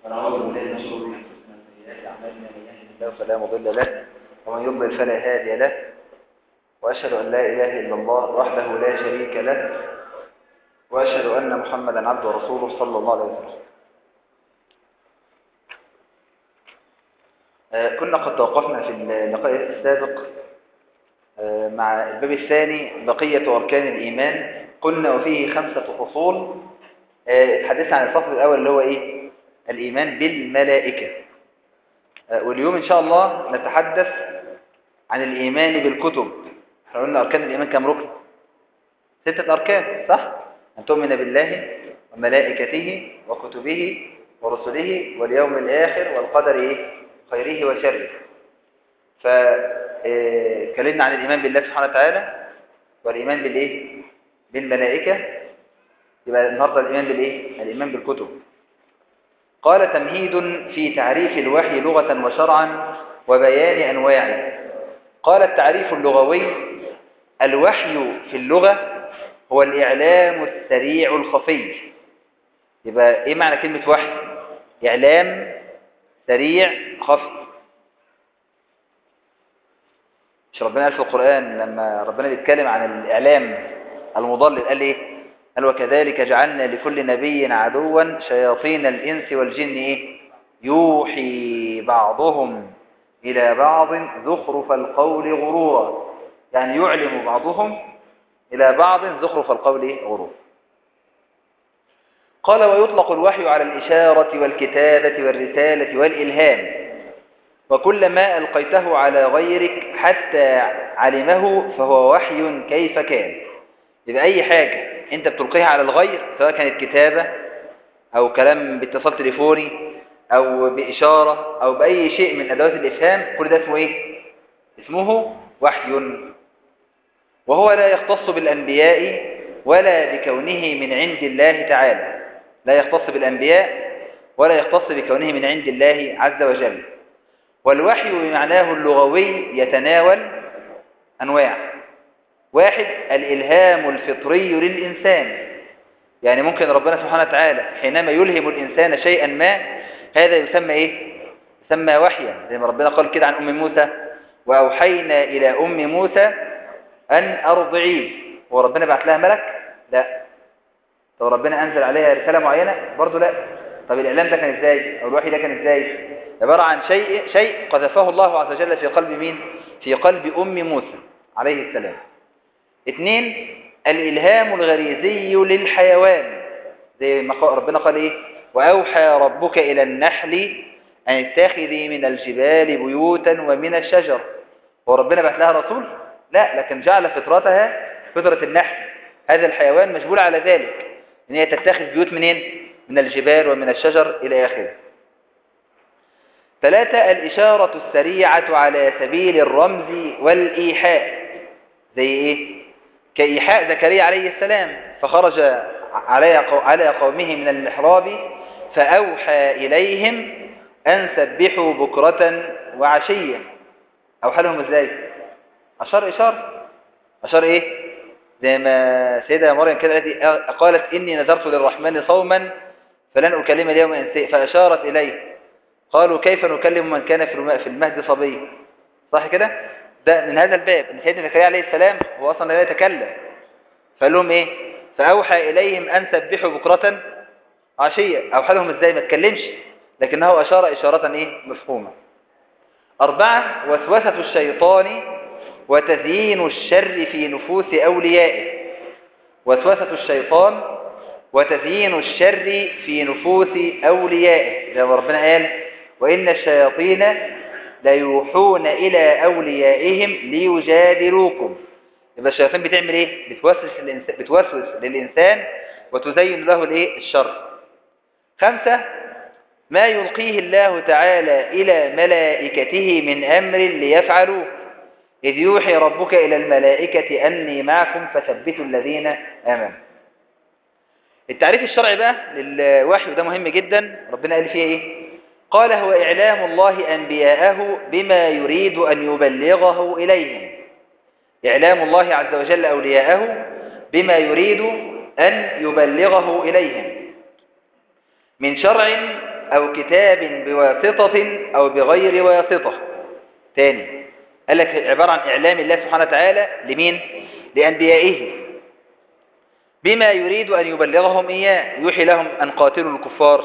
ونعوذ بالله من شرور انفسنا وسيئات اعمالنا من يهده الله فلا مضل له ومن يضلل فلا هادي له واشهد ان لا اله الا الله وحده لا شريك له واشهد ان محمدا عبده ورسوله صلى الله عليه وسلم آه، كنا قد توقفنا في اللقاء السابق آه، مع الباب الثاني بقية أركان الإيمان قلنا وفيه خمسة فصول آه، اتحدثنا عن الفصل الأول اللي هو إيه؟ الإيمان بالملائكة واليوم إن شاء الله نتحدث عن الإيمان بالكتب احنا قلنا أركان الإيمان كم ركن؟ ستة أركان صح؟ أن تؤمن بالله وملائكته وكتبه ورسله واليوم الآخر والقدر إيه؟ خيره وشره فكلمنا عن الإيمان بالله سبحانه وتعالى والإيمان بالإيه؟ بالملائكة يبقى النهاردة الإيمان بالإيه؟ الإيمان بالكتب قال تمهيد في تعريف الوحي لغة وشرعا وبيان أنواعه قال التعريف اللغوي الوحي في اللغة هو الإعلام السريع الخفي يبقى إيه معنى كلمة وحي؟ إعلام سريع خفي مش ربنا قال في القرآن لما ربنا بيتكلم عن الإعلام المضلل قال إيه؟ قال وكذلك جعلنا لكل نبي عدوا شياطين الإنس والجن إيه؟ يوحي بعضهم إلى بعض زخرف القول غرورا يعني يعلم بعضهم إلى بعض زخرف القول غرورا قال ويطلق الوحي على الإشارة والكتابة والرسالة والإلهام وكل ما ألقيته على غيرك حتى علمه فهو وحي كيف كان يبقى أي حاجة أنت بتلقيها على الغير سواء كانت كتابة أو كلام باتصال تليفوني أو بإشارة أو بأي شيء من أدوات الإفهام كل ده اسمه إيه؟ اسمه وحي وهو لا يختص بالأنبياء ولا بكونه من عند الله تعالى لا يختص بالأنبياء ولا يختص بكونه من عند الله عز وجل والوحي بمعناه اللغوي يتناول أنواع واحد الإلهام الفطري للإنسان يعني ممكن ربنا سبحانه وتعالى حينما يلهم الإنسان شيئا ما هذا يسمى إيه؟ يسمى وحيا زي ما ربنا قال كده عن أم موسى وأوحينا إلى أم موسى أن أرضعيه وربنا بعت لها ملك؟ لا طب ربنا أنزل عليها رسالة معينة برضه لا طب الإعلام ده كان إزاي أو الوحي ده كان إزاي عبارة عن شيء شيء قذفه الله عز وجل في قلب مين في قلب أم موسى عليه السلام اثنين الإلهام الغريزي للحيوان زي ما ربنا قال إيه وأوحى ربك إلى النحل أن اتخذي من الجبال بيوتا ومن الشجر هو ربنا بعت لها رسول لا لكن جعل فطرتها فطرة النحل هذا الحيوان مجبول على ذلك ان هي تتخذ بيوت منين من الجبال ومن الشجر الى اخره ثلاثة الإشارة السريعة على سبيل الرمز والإيحاء زي إيه؟ كإيحاء زكريا عليه السلام فخرج على قومه من المحراب فأوحى إليهم أن سبحوا بكرة وعشية أوحى لهم إزاي؟ أشار إشارة أشار إيه؟ زي ما سيدة مريم كده قالت إني نذرت للرحمن صوما فلن أكلم اليوم إنسي فأشارت إليه قالوا كيف نكلم من كان في المهد صبي صح كده ده من هذا الباب ان سيدنا زكريا عليه السلام هو اصلا لا يتكلم فقال لهم ايه فاوحى اليهم ان سبحوا بكره عشيه اوحى لهم ازاي ما تكلمش لكنه اشار اشاره ايه مفهومه اربعه وسوسه الشيطان وتزيين الشر في نفوس اوليائه وسوسه الشيطان وتزيين الشر في نفوس اوليائه زي ما ربنا قال وإن الشياطين ليوحون إلى أوليائهم ليجادلوكم يبقى الشياطين بتعمل إيه؟ بتوسوس, الإنسان بتوسوس للإنسان وتزين له الإيه؟ الشر خمسة ما يلقيه الله تعالى إلى ملائكته من أمر ليفعلوا إذ يوحي ربك إلى الملائكة أني معكم فثبتوا الذين آمنوا التعريف الشرعي بقى للوحي وده مهم جدا ربنا قال فيه إيه؟ قال هو إعلام الله أنبياءه بما يريد أن يبلغه إليهم إعلام الله عز وجل أولياءه بما يريد أن يبلغه إليهم من شرع أو كتاب بواسطة أو بغير واسطة تاني قال لك عبارة عن إعلام الله سبحانه وتعالى لمين؟ لأنبيائه بما يريد أن يبلغهم إياه يوحي لهم أن قاتلوا الكفار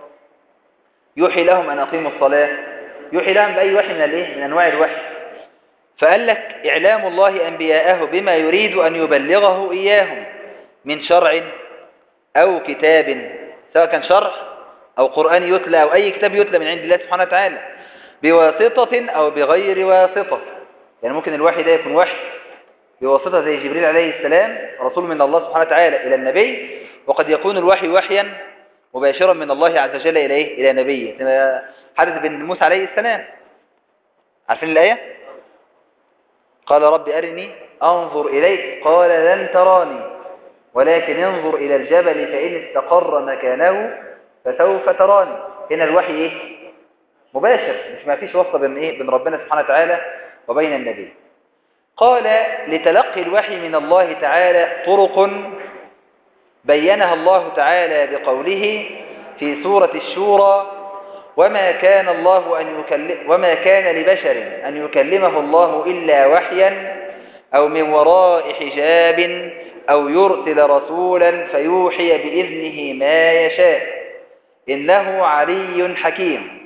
يوحي لهم أن أقيموا الصلاة يوحي لهم بأي وحي من الإيه؟ من أنواع الوحي فقال لك إعلام الله أنبياءه بما يريد أن يبلغه إياهم من شرع أو كتاب سواء كان شرع أو قرآن يتلى أو أي كتاب يتلى من عند الله سبحانه وتعالى بواسطة أو بغير واسطة يعني ممكن الوحي ده يكون وحي بواسطة زي جبريل عليه السلام رسول من الله سبحانه وتعالى إلى النبي وقد يكون الوحي وحيا مباشرا من الله عز وجل إلى إيه؟ إلى نبيه حدث بن موسى عليه السلام عارفين الآية قال رب أرني أنظر إليك قال لن تراني ولكن انظر إلى الجبل فإن استقر مكانه فسوف تراني هنا الوحي إيه؟ مباشر مش ما فيش واسطة بين, إيه؟ بين ربنا سبحانه وتعالى وبين النبي قال لتلقي الوحي من الله تعالى طرق بينها الله تعالى بقوله في سورة الشورى وما كان الله أن يكلم وما كان لبشر أن يكلمه الله إلا وحيا أو من وراء حجاب أو يرسل رسولا فيوحي بإذنه ما يشاء إنه علي حكيم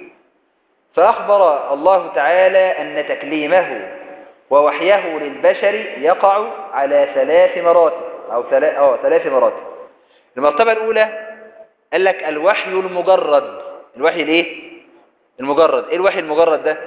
فأخبر الله تعالى أن تكليمه ووحيه للبشر يقع على ثلاث مراتب أو ثلاث, أو ثلاث مراتب المرتبة الأولى قال لك الوحي المجرد الوحي الايه المجرد ايه الوحي المجرد ده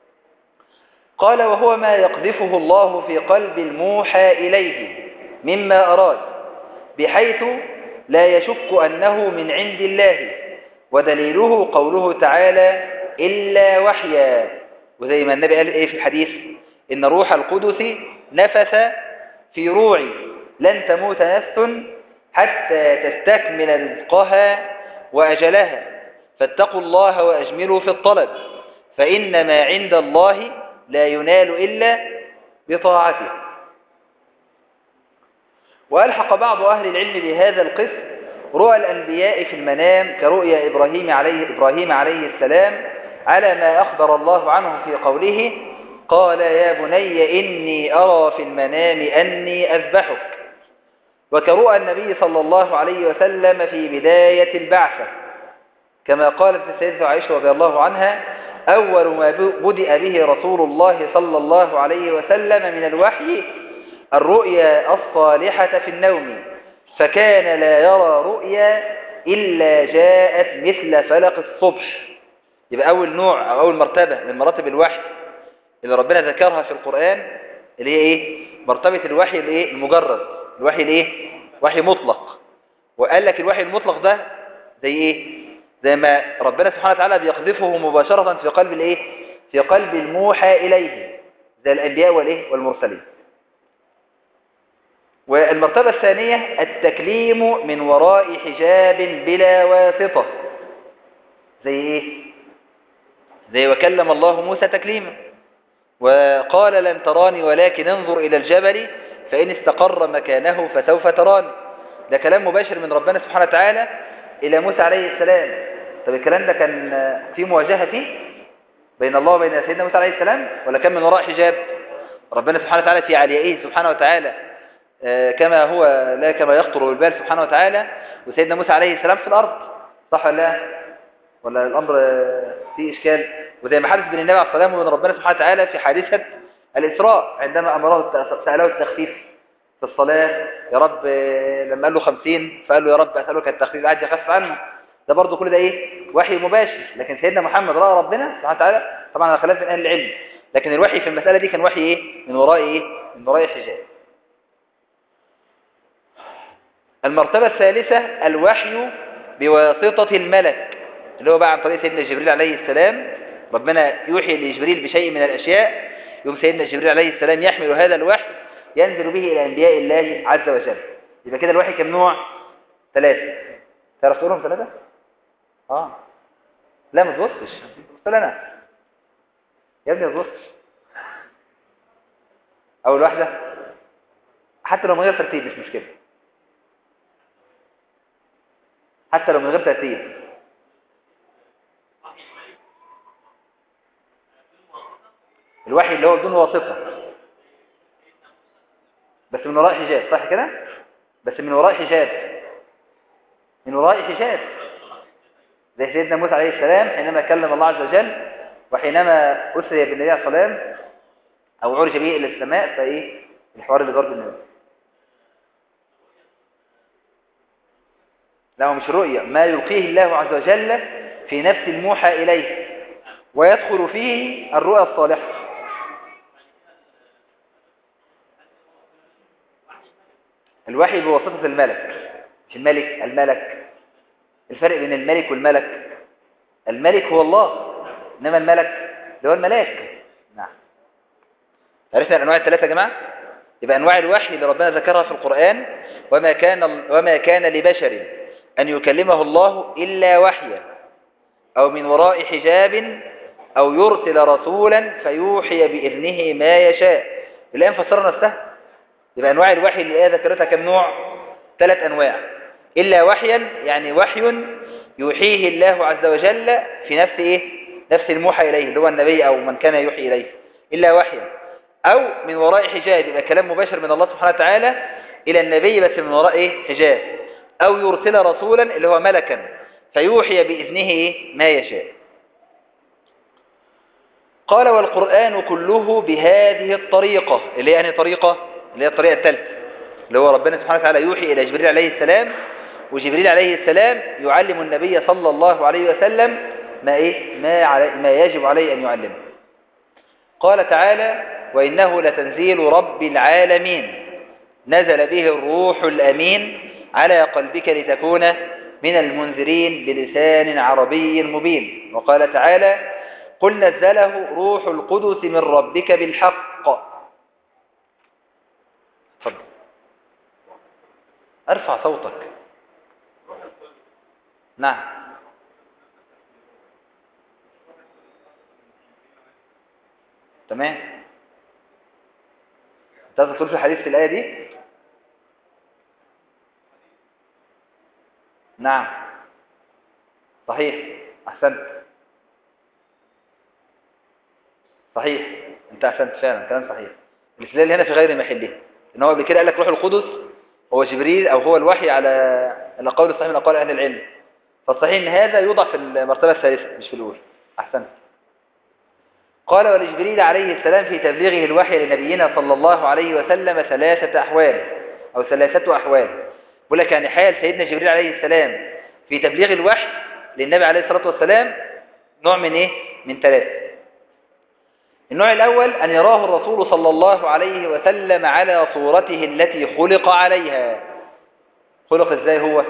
قال وهو ما يقذفه الله في قلب الموحى إليه مما أراد بحيث لا يشك أنه من عند الله ودليله قوله تعالى إلا وحيا وزي ما النبي قال إيه في الحديث إن روح القدس نفث في روعي لن تموت نفس حتى تستكمل رزقها وأجلها فاتقوا الله وأجملوا في الطلب فإن ما عند الله لا ينال إلا بطاعته وألحق بعض أهل العلم بهذا القسم رؤى الأنبياء في المنام كرؤيا إبراهيم عليه, إبراهيم عليه السلام على ما أخبر الله عنه في قوله قال يا بني إني أرى في المنام أني أذبحك وكرؤى النبي صلى الله عليه وسلم في بداية البعثة كما قالت السيدة عائشة رضي الله عنها أول ما بدأ به رسول الله صلى الله عليه وسلم من الوحي الرؤيا الصالحة في النوم فكان لا يرى رؤيا إلا جاءت مثل فلق الصبح يبقى أول نوع أو أول مرتبة من مراتب الوحي اللي ربنا ذكرها في القرآن اللي هي إيه مرتبة الوحي الإيه المجرد الوحي الإيه وحي مطلق وقال لك الوحي المطلق ده زي إيه زي ما ربنا سبحانه وتعالى بيقذفه مباشرة في قلب الإيه في قلب الموحى إليه زي الأنبياء والإيه والمرسلين والمرتبة الثانية التكليم من وراء حجاب بلا واسطة زي إيه زي وكلم الله موسى تكليما وقال لن تراني ولكن انظر إلى الجبل فإن استقر مكانه فسوف تراني ده كلام مباشر من ربنا سبحانه وتعالى إلى موسى عليه السلام طب الكلام ده كان في مواجهة فيه بين الله وبين سيدنا موسى عليه السلام ولا كان من وراء حجاب ربنا سبحانه وتعالى في عليائه سبحانه وتعالى كما هو لا كما يخطر بالبال سبحانه وتعالى وسيدنا موسى عليه السلام في الأرض صح ولا لا ولا الأمر فيه إشكال وزي ما حدث بين النبي عليه الصلاة والسلام وبين ربنا سبحانه وتعالى في حادثة الإسراء عندما أمره سأله التخفيف في الصلاة يا رب لما قال له خمسين فقال له يا رب أسألك التخفيف قاعد يخف عنه ده برضه كل ده إيه وحي مباشر لكن سيدنا محمد رأى ربنا سبحانه وتعالى طبعا على خلاف من أهل العلم لكن الوحي في المسألة دي كان وحي إيه من وراء إيه من وراء حجاب المرتبة الثالثة الوحي بواسطة الملك اللي هو بقى عن طريق سيدنا جبريل عليه السلام ربنا يوحي لجبريل بشيء من الأشياء يوم سيدنا جبريل عليه السلام يحمل هذا الوحي ينزل به إلى أنبياء الله عز وجل يبقى كده الوحي كم نوع ثلاثة تعرف تقولهم ثلاثة اه لا ما تبصش بص انا يا ابني ما تبصش اول واحدة حتى لو من غير ترتيب مش مشكلة حتى لو من غير ترتيب الوحي اللي هو بدون واسطة بس من وراء حجاب صح كده بس من وراء حجاب من وراء حجاب زي سيدنا موسى عليه السلام حينما كلم الله عز وجل وحينما أسري بالنبي عليه الصلاة والسلام أو عرج به إلى السماء فإيه الحوار اللي ضرب النبي لا هو مش رؤية ما يلقيه الله عز وجل في نفس الموحى إليه ويدخل فيه الرؤى الصالحة الوحي بواسطة الملك مش الملك الملك الفرق بين الملك والملك الملك هو الله إنما الملك اللي هو الملاك نعم عرفنا الأنواع الثلاثة يا جماعة يبقى أنواع الوحي اللي ربنا ذكرها في القرآن وما كان وما كان لبشر أن يكلمه الله إلا وحيا أو من وراء حجاب أو يرسل رسولا فيوحي بإذنه ما يشاء الآن فسرنا نفسها يبقى أنواع الوحي اللي الآية ذكرتها كم نوع ثلاث أنواع إلا وحيا يعني وحي يوحيه الله عز وجل في نفس إيه نفس الموحى إليه اللي هو النبي أو من كان يوحي إليه إلا وحيا أو من وراء حجاب يبقى كلام مباشر من الله سبحانه وتعالى إلى النبي بس من وراء إيه حجاب أو يرسل رسولا اللي هو ملكا فيوحي بإذنه إيه ما يشاء قال والقرآن كله بهذه الطريقة اللي هي أنهي طريقة اللي هي الطريقة الثالثة اللي هو ربنا سبحانه وتعالى يوحي إلى جبريل عليه السلام وجبريل عليه السلام يعلم النبي صلى الله عليه وسلم ما إيه ما, علي ما يجب عليه أن يعلمه قال تعالى وإنه لتنزيل رب العالمين نزل به الروح الأمين على قلبك لتكون من المنذرين بلسان عربي مبين وقال تعالى قل نزله روح القدس من ربك بالحق فضل. ارفع صوتك نعم تمام انت تقول في الحديث في الآية دي نعم صحيح أحسنت صحيح انت أحسنت فعلا كلام صحيح الاستدلال هنا في غير محله ان هو قبل كده قال لك روح القدس هو جبريل او هو الوحي على القول الصحيح من اقوال اهل العلم فالصحيح ان هذا يوضع في المرتبه الثالثه مش في الاولى احسنت قال ولجبريل عليه السلام في تبليغه الوحي لنبينا صلى الله عليه وسلم ثلاثه احوال او ثلاثه احوال بقول لك يعني حال سيدنا جبريل عليه السلام في تبليغ الوحي للنبي عليه الصلاه والسلام نوع من ايه من ثلاثه النوع الأول أن يراه الرسول صلى الله عليه وسلم على صورته التي خلق عليها خلق ازاي هو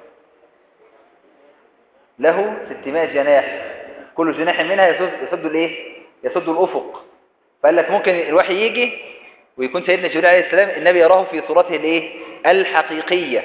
له 600 جناح كل جناح منها يسد, يسد الايه يسد الأفق فقال لك ممكن الوحي يجي ويكون سيدنا جبريل عليه السلام النبي يراه في صورته الايه الحقيقية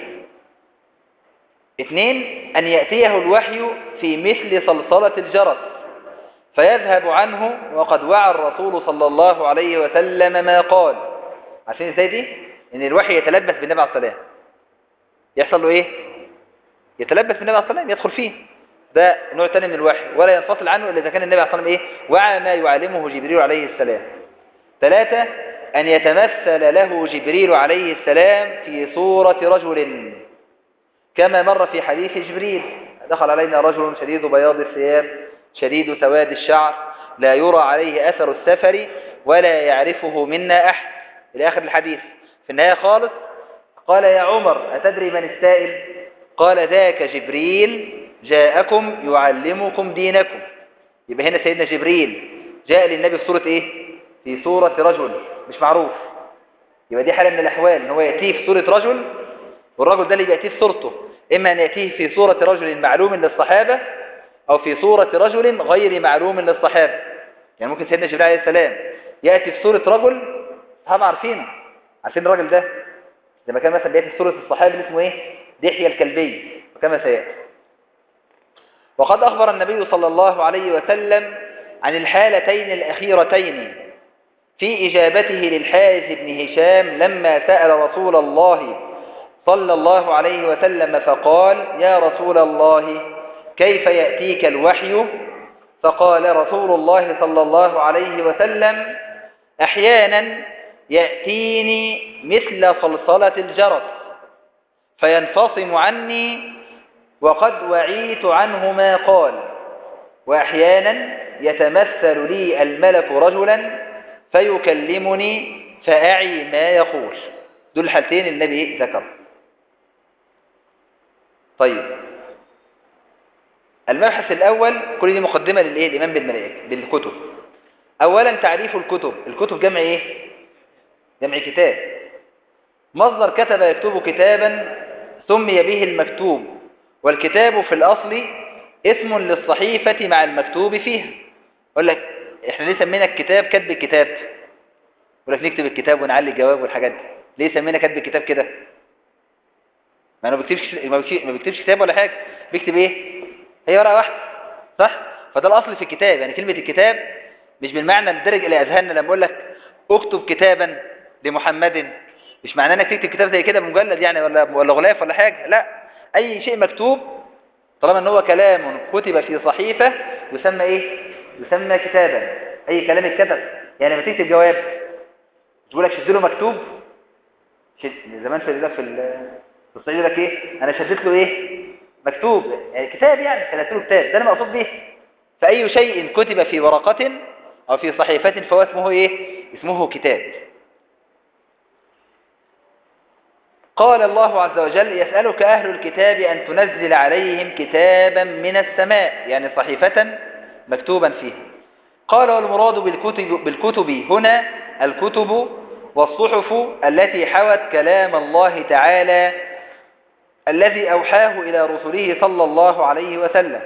اثنين أن يأتيه الوحي في مثل صلصلة الجرس فيذهب عنه وقد وعى الرسول صلى الله عليه وسلم ما قال عشان ازاي دي ان الوحي يتلبس بالنبي عليه الصلاه يحصل له ايه يتلبس بالنبي عليه الصلاه يدخل فيه ده نوع ثاني من الوحي ولا ينفصل عنه الا اذا كان النبي عليه الصلاه ايه وعى ما يعلمه جبريل عليه السلام ثلاثة أن يتمثل له جبريل عليه السلام في صورة رجل كما مر في حديث جبريل دخل علينا رجل شديد بياض الثياب شديد سواد الشعر لا يرى عليه أثر السفر ولا يعرفه منا أحد إلى آخر الحديث في النهاية خالص قال يا عمر أتدري من السائل قال ذاك جبريل جاءكم يعلمكم دينكم يبقى هنا سيدنا جبريل جاء للنبي في صورة إيه في صورة رجل مش معروف يبقى دي حالة من الأحوال إن هو يأتيه في صورة رجل والرجل ده اللي بيأتيه في صورته إما أن يأتيه في صورة رجل معلوم للصحابة أو في صورة رجل غير معلوم للصحابة يعني ممكن سيدنا جبريل عليه السلام يأتي في صورة رجل صحابة عارفينه عارفين الراجل ده زي ما كان مثلا بيأتي في صورة الصحابي اللي اسمه ايه دحية الكلبي وكما سيأتي وقد أخبر النبي صلى الله عليه وسلم عن الحالتين الأخيرتين في إجابته للحارث بن هشام لما سأل رسول الله صلى الله عليه وسلم فقال يا رسول الله كيف يأتيك الوحي فقال رسول الله صلى الله عليه وسلم أحيانا يأتيني مثل صلصلة الجرس فينفصم عني وقد وعيت عنه ما قال وأحيانا يتمثل لي الملك رجلا فيكلمني فأعي ما يقول دول الحالتين النبي ذكر طيب المبحث الأول كل دي مقدمة للإيه؟ الإيمان بالملائكة بالكتب أولا تعريف الكتب الكتب جمع إيه؟ جمع كتاب مصدر كتب يكتب كتابا سمي به المكتوب والكتاب في الأصل اسم للصحيفة مع المكتوب فيها أقول لك إحنا ليه سمينا الكتاب كتب الكتاب يقول لك نكتب الكتاب ونعلي الجواب والحاجات دي ليه سمينا كتب الكتاب كده ما انا بكتبش ما بكتبش كتاب ولا حاجه بيكتب ايه هي ورقه واحده صح فده الاصل في الكتاب يعني كلمه الكتاب مش بالمعنى الدرج الى اذهاننا لما اقول لك اكتب كتابا لمحمد مش معناه انك تكتب كتاب زي كده مجلد يعني ولا ولا غلاف ولا حاجه لا اي شيء مكتوب طالما ان هو كلام كتب في صحيفه يسمى ايه يسمى كتابا اي كلام اتكتب يعني لما تكتب جواب تقول لك شد له مكتوب شد زمان في في في الصعيد يقول لك ايه انا شدت له ايه مكتوب يعني كتاب يعني كتبت له كتاب ده انا مقصود به فاي شيء كتب في ورقه او في صحيفه فهو اسمه ايه اسمه كتاب قال الله عز وجل يسألك أهل الكتاب أن تنزل عليهم كتابا من السماء يعني صحيفة مكتوبا فيها قال والمراد بالكتب, بالكتب هنا الكتب والصحف التي حوت كلام الله تعالى الذي أوحاه إلى رسله صلى الله عليه وسلم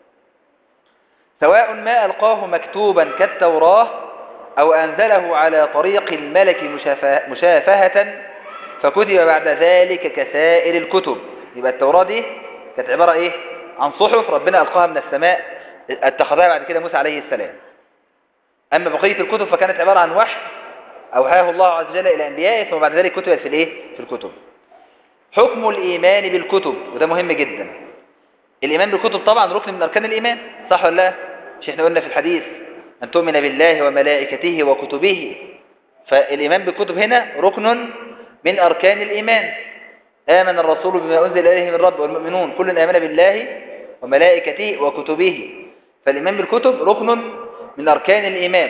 سواء ما ألقاه مكتوبا كالتوراة أو أنزله على طريق الملك مشافهة فكتب بعد ذلك كسائر الكتب يبقى التوراة دي كانت عبارة إيه عن صحف ربنا ألقاها من السماء اتخذها بعد كده موسى عليه السلام أما بقية الكتب فكانت عبارة عن وحي أوحاه الله عز وجل إلى أنبيائه ثم بعد ذلك كتبت في الإيه في الكتب حكم الإيمان بالكتب وده مهم جدا الإيمان بالكتب طبعا ركن من أركان الإيمان صح ولا لا مش احنا قلنا في الحديث أن تؤمن بالله وملائكته وكتبه فالإيمان بالكتب هنا ركن من أركان الإيمان آمن الرسول بما أنزل إليه من رب والمؤمنون كل آمن بالله وملائكته وكتبه فالإيمان بالكتب ركن من أركان الإيمان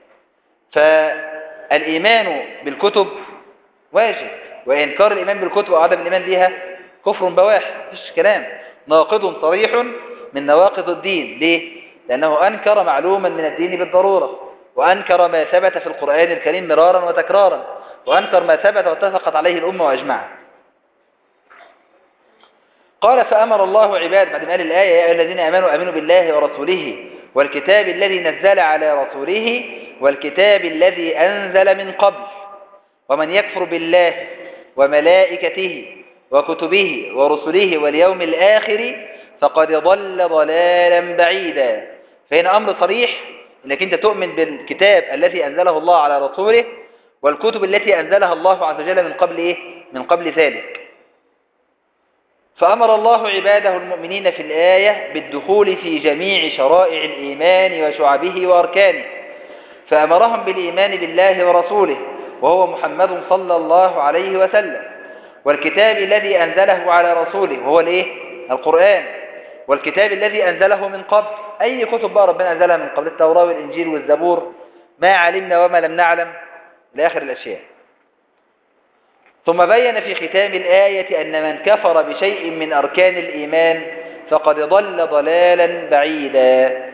فالإيمان بالكتب واجب وإنكار الإيمان بالكتب وعدم الإيمان بها كفر بواح مفيش كلام ناقض صريح من نواقض الدين ليه؟ لأنه أنكر معلوما من الدين بالضرورة وأنكر ما ثبت في القرآن الكريم مرارا وتكرارا وأنكر ما ثبت واتفقت عليه الأمة وأجمعت قال فأمر الله عباد بعد ما قال الآية يا أيها الذين آمنوا آمنوا بالله ورسوله والكتاب الذي نزل على رسوله والكتاب الذي أنزل من قبل ومن يكفر بالله وملائكته وكتبه ورسله واليوم الآخر فقد ضل ضلالا بعيدا فهنا أمر صريح أنك أنت تؤمن بالكتاب الذي أنزله الله على رسوله والكتب التي أنزلها الله عز وجل من قبل إيه؟ من قبل ذلك فأمر الله عباده المؤمنين في الآية بالدخول في جميع شرائع الإيمان وشعبه وأركانه فأمرهم بالإيمان بالله ورسوله وهو محمد صلى الله عليه وسلم والكتاب الذي أنزله على رسوله وهو الإيه؟ القرآن والكتاب الذي أنزله من قبل أي كتب بقى ربنا أنزلها من قبل التوراة والإنجيل والزبور ما علمنا وما لم نعلم لآخر الأشياء ثم بين في ختام الآية أن من كفر بشيء من أركان الإيمان فقد ضل ضلالا بعيدا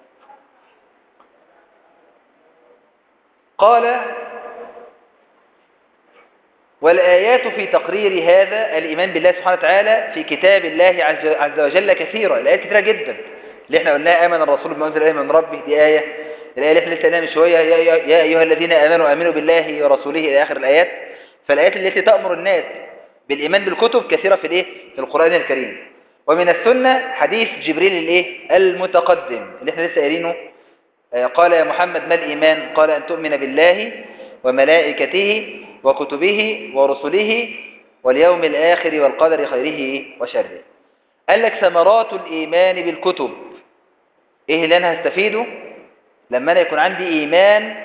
قال والآيات في تقرير هذا الإيمان بالله سبحانه وتعالى في كتاب الله عز وجل كثيرة الآيات كثيرة جدا اللي احنا قلناها آمن الرسول بما أنزل إليه من ربه دي آية الآية اللي احنا لسه قلناها من شوية يا أيها الذين آمنوا آمنوا بالله ورسوله إلى آخر الآيات فالآيات التي تأمر الناس بالإيمان بالكتب كثيرة في الإيه؟ في القرآن الكريم ومن السنة حديث جبريل الإيه؟ المتقدم اللي احنا لسه قايلينه قال يا محمد ما الإيمان قال أن تؤمن بالله وملائكته وكتبه ورسله واليوم الآخر والقدر خيره وشره قال لك ثمرات الإيمان بالكتب إيه اللي أنا هستفيده لما أنا يكون عندي إيمان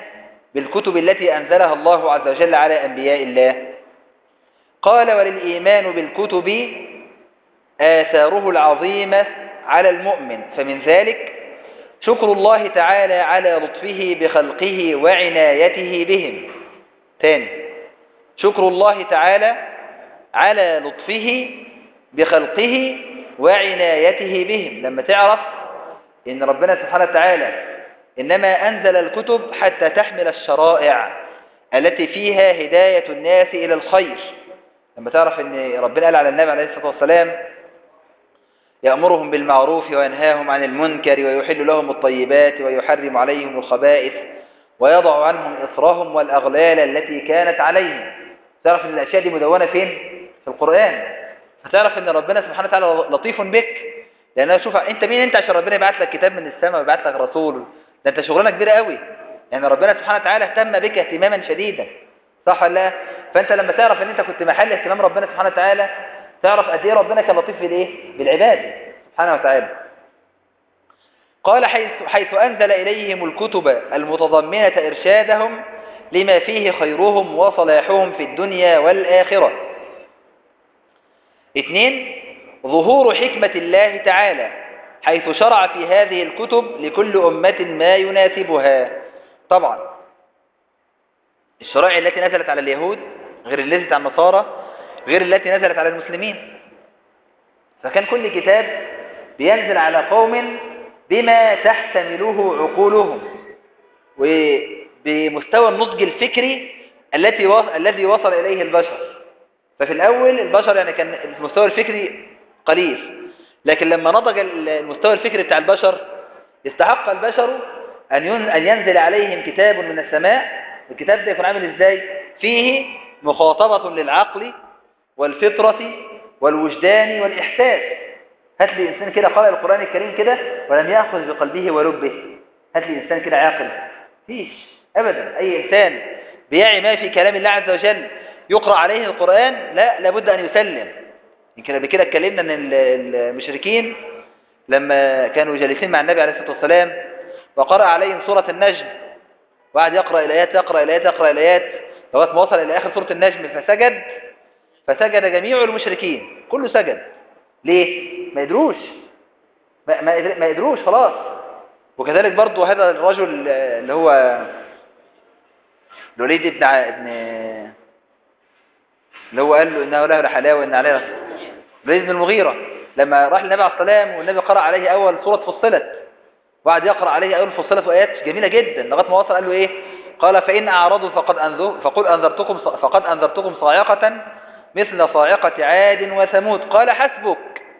بالكتب التي أنزلها الله عز وجل على أنبياء الله قال وللإيمان بالكتب آثاره العظيمة على المؤمن فمن ذلك شكر الله تعالى على لطفه بخلقه وعنايته بهم ثاني شكر الله تعالى على لطفه بخلقه وعنايته بهم لما تعرف ان ربنا سبحانه وتعالى انما انزل الكتب حتى تحمل الشرائع التي فيها هداية الناس الى الخير لما تعرف ان ربنا قال على النبي عليه الصلاة والسلام يأمرهم بالمعروف وينهاهم عن المنكر ويحل لهم الطيبات ويحرم عليهم الخبائث ويضع عنهم إصرهم والأغلال التي كانت عليهم تعرف ان الأشياء دي مدونة فين؟ في القرآن فتعرف ان ربنا سبحانه وتعالى لطيف بك لأنه شوف انت مين انت عشان ربنا يبعت لك كتاب من السماء ويبعت لك رسول ده انت شغلانة كبيرة قوي يعني ربنا سبحانه وتعالى اهتم بك اهتماما شديدا صح ولا لا فانت لما تعرف ان انت كنت محل اهتمام ربنا سبحانه وتعالى تعرف قد ايه ربنا كان لطيف بالايه بالعباد سبحانه وتعالى قال حيث, حيث أنزل إليهم الكتب المتضمنة إرشادهم لما فيه خيرهم وصلاحهم في الدنيا والآخرة اثنين ظهور حكمة الله تعالى حيث شرع في هذه الكتب لكل أمة ما يناسبها طبعا الشرائع التي نزلت على اليهود غير التي نزلت على النصارى غير التي نزلت على المسلمين فكان كل كتاب بينزل على قوم بما تحتمله عقولهم وبمستوى النضج الفكري التي و... الذي وصل إليه البشر ففي الأول البشر يعني كان المستوى الفكري قليل لكن لما نضج المستوى الفكري بتاع البشر استحق البشر أن, ين... أن ينزل عليهم كتاب من السماء الكتاب ده يكون عامل إزاي فيه مخاطبة للعقل والفطرة والوجدان والإحساس هات لي إنسان كده قرأ القرآن الكريم كده ولم يأخذ بقلبه ولبه هات لي إنسان كده عاقل فيش أبدا أي إنسان بيعي ما في كلام الله عز وجل يقرأ عليه القرآن لا لابد أن يسلم يمكن قبل كده اتكلمنا أن المشركين لما كانوا جالسين مع النبي عليه الصلاة والسلام وقرأ عليهم سورة النجم وقعد يقرأ الآيات يقرأ الآيات يقرأ الآيات لغايه ما وصل إلى آخر سورة النجم فسجد فسجد جميع المشركين كله سجد ليه؟ ما يدروش ما, ما, ما يدروش خلاص وكذلك برضو هذا الرجل اللي هو الوليد ابن ابن اللي هو قال له انه له لحلاوه وان عليه الوليد بن المغيرة لما راح للنبي عليه السلام والنبي قرأ عليه اول سورة فصلت وقعد يقرأ عليه اول فصلت وايات جميلة جدا لغايه ما وصل قال له ايه قال فإن أعرضوا فقد أنذر فقل أنذرتكم فقد أنذرتكم صاعقة مثل صاعقة عاد وثمود قال حسبك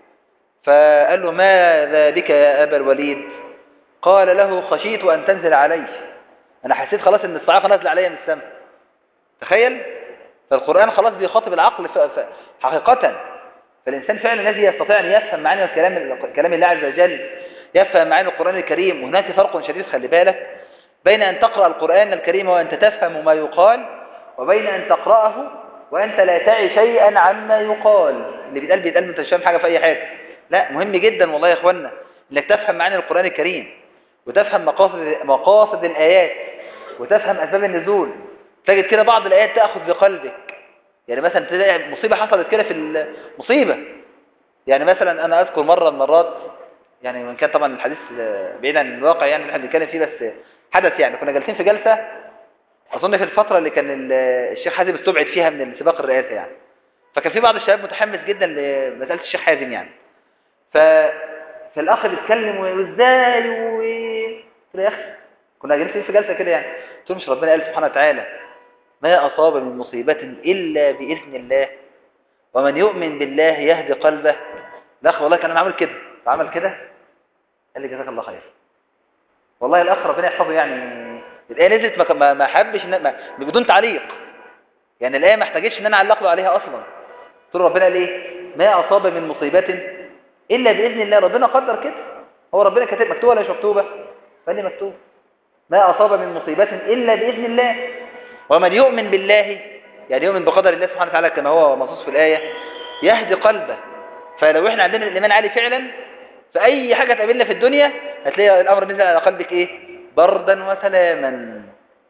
فقال له ماذا بك يا أبا الوليد قال له خشيت أن تنزل علي أنا حسيت خلاص أن الصاعقة نزل علي من السماء تخيل فالقرآن خلاص بيخاطب العقل حقيقة فالإنسان فعلا الذي يستطيع أن يفهم معاني الكلام كلام الله عز وجل يفهم معاني القرآن الكريم وهناك فرق شديد خلي بالك بين أن تقرأ القرآن الكريم وأنت تفهم ما يقال وبين أن تقرأه وأنت لا تعي شيئا عما يقال اللي بيتقال بيتقال انت مش فاهم حاجة في أي حاجة لا مهم جدا والله يا إخوانا إنك تفهم معاني القرآن الكريم وتفهم مقاصد, مقاصد الآيات وتفهم أسباب النزول تجد كده بعض الآيات تأخذ بقلبك يعني مثلا تلاقي مصيبة حصلت كده في المصيبة يعني مثلا أنا أذكر مرة من المرات يعني من كان طبعا الحديث بعيد عن الواقع يعني اللي احنا بنتكلم فيه بس حدث يعني كنا جالسين في جلسة أظن في الفترة اللي كان الشيخ حازم استبعد فيها من السباق الرئاسي يعني فكان في بعض الشباب متحمس جدا لمسألة الشيخ حازم يعني ف... فالأخ بيتكلم وإزاي و يا أخي كنا جالسين في جلسة كده يعني قلت له مش ربنا قال سبحانه وتعالى ما أصاب من مصيبة إلا بإذن الله ومن يؤمن بالله يهدي قلبه الأخ والله كان عامل كده عمل كده قال لي جزاك الله خير والله الأخ ربنا يحفظه يعني الآية نزلت ما ما حبش ما بدون تعليق يعني الآية ما احتاجتش ان انا اعلق له عليها اصلا قلت له ربنا ليه ما اصاب من مصيبة الا باذن الله ربنا قدر كده هو ربنا كاتب مكتوبه ولا مش مكتوبه قال لي مكتوب ما اصاب من مصيبة الا باذن الله ومن يؤمن بالله يعني يؤمن بقدر الله سبحانه وتعالى كما هو منصوص في الآية يهدي قلبه فلو احنا عندنا الإيمان عالي فعلا فأي حاجة تقابلنا في الدنيا هتلاقي الأمر نزل على قلبك إيه بردا وسلاما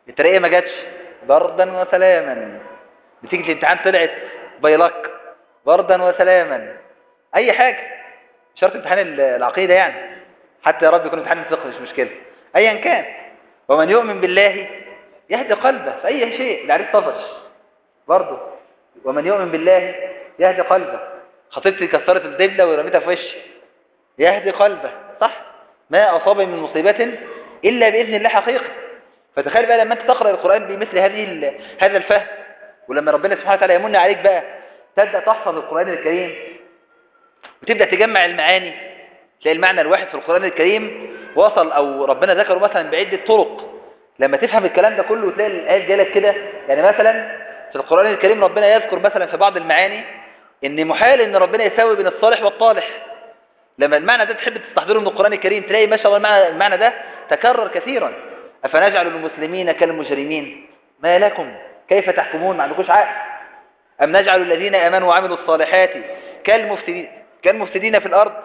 الترقية ما جاتش بردا وسلاما نتيجة الامتحان طلعت بيلق بردا وسلاما اي حاجة شرط امتحان العقيدة يعني حتى يا رب يكون امتحان الفقه مش مشكلة ايا كان ومن يؤمن بالله يهدي قلبه في اي شيء العريس طفش برضه ومن يؤمن بالله يهدي قلبه خطيبتي كسرت الدبلة ورميتها في وشي يهدي قلبه صح ما أصاب من مصيبة إلا بإذن الله حقيقة فتخيل بقى لما أنت تقرأ القرآن بمثل هذه هذا الفهم ولما ربنا سبحانه وتعالى يمن عليك بقى تبدأ تحفظ القرآن الكريم وتبدأ تجمع المعاني تلاقي المعنى الواحد في القرآن الكريم وصل أو ربنا ذكره مثلا بعدة طرق لما تفهم الكلام ده كله وتلاقي الآيات جالك كده يعني مثلا في القرآن الكريم ربنا يذكر مثلا في بعض المعاني ان محال ان ربنا يساوي بين الصالح والطالح لما المعنى ده تحب تستحضره من القرآن الكريم تلاقي ما شاء الله المعنى ده تكرر كثيرا أفنجعل المسلمين كالمجرمين ما لكم كيف تحكمون ما عندكوش عقل أم نجعل الذين آمنوا وعملوا الصالحات كالمفسدين كالمفسدين في الأرض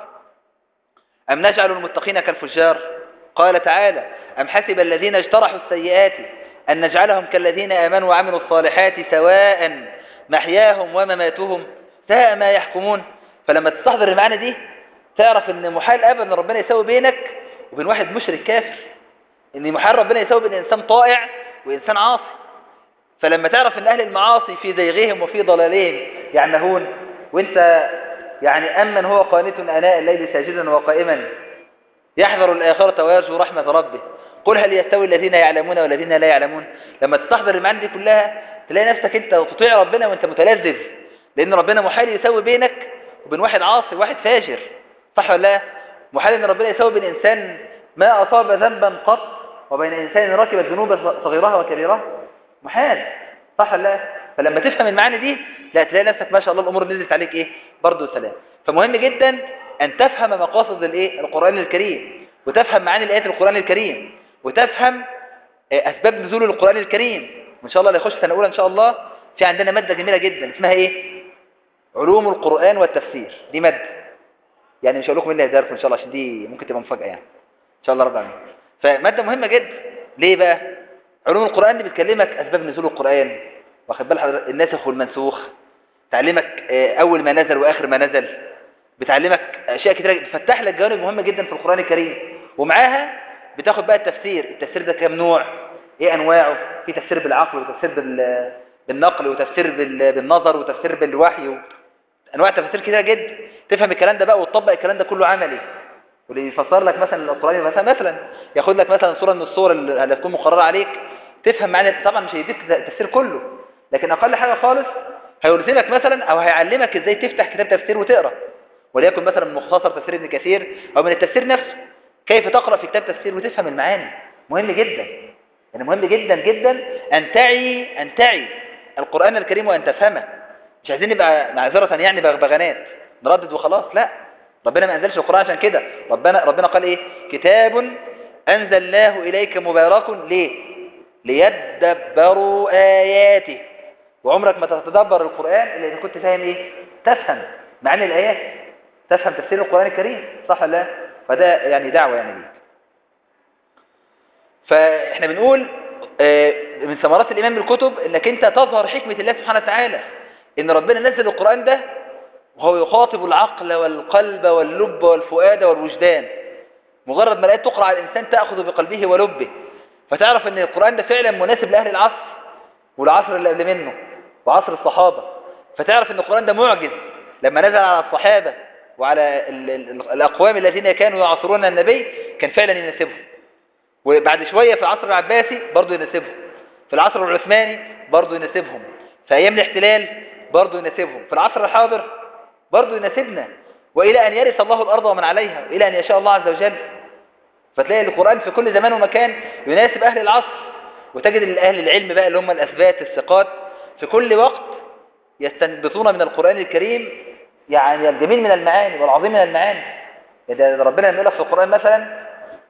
أم نجعل المتقين كالفجار قال تعالى أم حسب الذين اجترحوا السيئات أن نجعلهم كالذين آمنوا وعملوا الصالحات سواء محياهم ومماتهم ساء ما يحكمون فلما تستحضر المعنى دي تعرف ان محال ابدا ان ربنا يساوي بينك وبين واحد مشرك كافر ان محال ربنا يساوي بين انسان طائع وانسان عاصي فلما تعرف ان اهل المعاصي في زيغهم وفي ضلالهم يعمهون وانت يعني امن هو قانت اناء الليل ساجدا وقائما يحذر الاخره ويرجو رحمه ربه قل هل يستوي الذين يعلمون والذين لا يعلمون لما تستحضر المعاني دي كلها تلاقي نفسك انت تطيع ربنا وانت متلذذ لان ربنا محال يساوي بينك وبين واحد عاصي واحد فاجر صح ولا لا محال ان ربنا يساوي بين انسان ما اصاب ذنبا قط وبين انسان ركب الذنوب صغيرها وكبيرها محال صح ولا لا فلما تفهم المعاني دي لا تلاقي نفسك ما شاء الله الامور نزلت عليك ايه برضه سلام فمهم جدا ان تفهم مقاصد الايه القران الكريم وتفهم معاني الايات القران الكريم وتفهم اسباب نزول القران الكريم وان شاء الله اللي يخش سنه اولى ان شاء الله في عندنا ماده جميله جدا اسمها ايه علوم القران والتفسير دي ماده يعني مش هقول لكم اللي هيداركم ان شاء الله عشان دي ممكن تبقى مفاجاه يعني ان شاء الله رب العالمين فماده مهمه جدا ليه بقى علوم القران دي بتكلمك اسباب نزول القران واخد بال حضرتك الناسخ والمنسوخ تعلمك اول ما نزل واخر ما نزل بتعلمك اشياء كتير بتفتح لك جوانب مهمه جدا في القران الكريم ومعاها بتاخد بقى التفسير التفسير ده كام نوع ايه انواعه في تفسير بالعقل وتفسير بال بالنقل وتفسير بالنظر وتفسير بالوحي و... انواع تفاسير كتيره جدا تفهم الكلام ده بقى وتطبق الكلام ده كله عملي واللي يفسر لك مثلا القران مثلا مثلا ياخد لك مثلا صوره من الصور اللي هتكون مقرره عليك تفهم معنى طبعا مش هيديك التفسير كله لكن اقل حاجه خالص هيلزمك مثلا او هيعلمك ازاي تفتح كتاب تفسير وتقرا وليكن مثلا من مختصر تفسير ابن كثير او من التفسير نفسه كيف تقرا في كتاب تفسير وتفهم المعاني مهم جدا يعني مهم جدا جدا ان تعي ان تعي القران الكريم وان تفهمه مش عايزين نبقى معذرة يعني بغبغانات نردد وخلاص لا ربنا ما انزلش القرآن عشان كده ربنا ربنا قال ايه كتاب انزلناه اليك مبارك ليه ليدبروا اياته وعمرك ما تتدبر القرآن الا اذا كنت فاهم ايه تفهم معاني الايات تفهم تفسير القرآن الكريم صح ولا لا فده يعني دعوة يعني ليك فاحنا بنقول من ثمرات الايمان بالكتب انك انت تظهر حكمة الله سبحانه وتعالى ان ربنا نزل القرآن ده وهو يخاطب العقل والقلب واللب والفؤاد والوجدان مجرد ما الآيات تقرأ على الإنسان تأخذ بقلبه ولبه فتعرف ان القرآن ده فعلا مناسب لأهل العصر والعصر اللي قبل منه وعصر الصحابة فتعرف ان القرآن ده معجز لما نزل على الصحابة وعلى ال ال الأقوام الذين كانوا يعصرون النبي كان فعلا يناسبهم وبعد شوية في العصر العباسي برضه يناسبهم في العصر العثماني برضه يناسبهم في أيام الاحتلال برضه يناسبهم في العصر الحاضر برضه يناسبنا وإلى أن يرث الله الأرض ومن عليها وإلى أن يشاء الله عز وجل فتلاقي القرآن في كل زمان ومكان يناسب أهل العصر وتجد أهل العلم بقى اللي هم الأثبات الثقات في كل وقت يستنبطون من القرآن الكريم يعني الجميل من المعاني والعظيم من المعاني إذا ربنا يقول لك في القرآن مثلا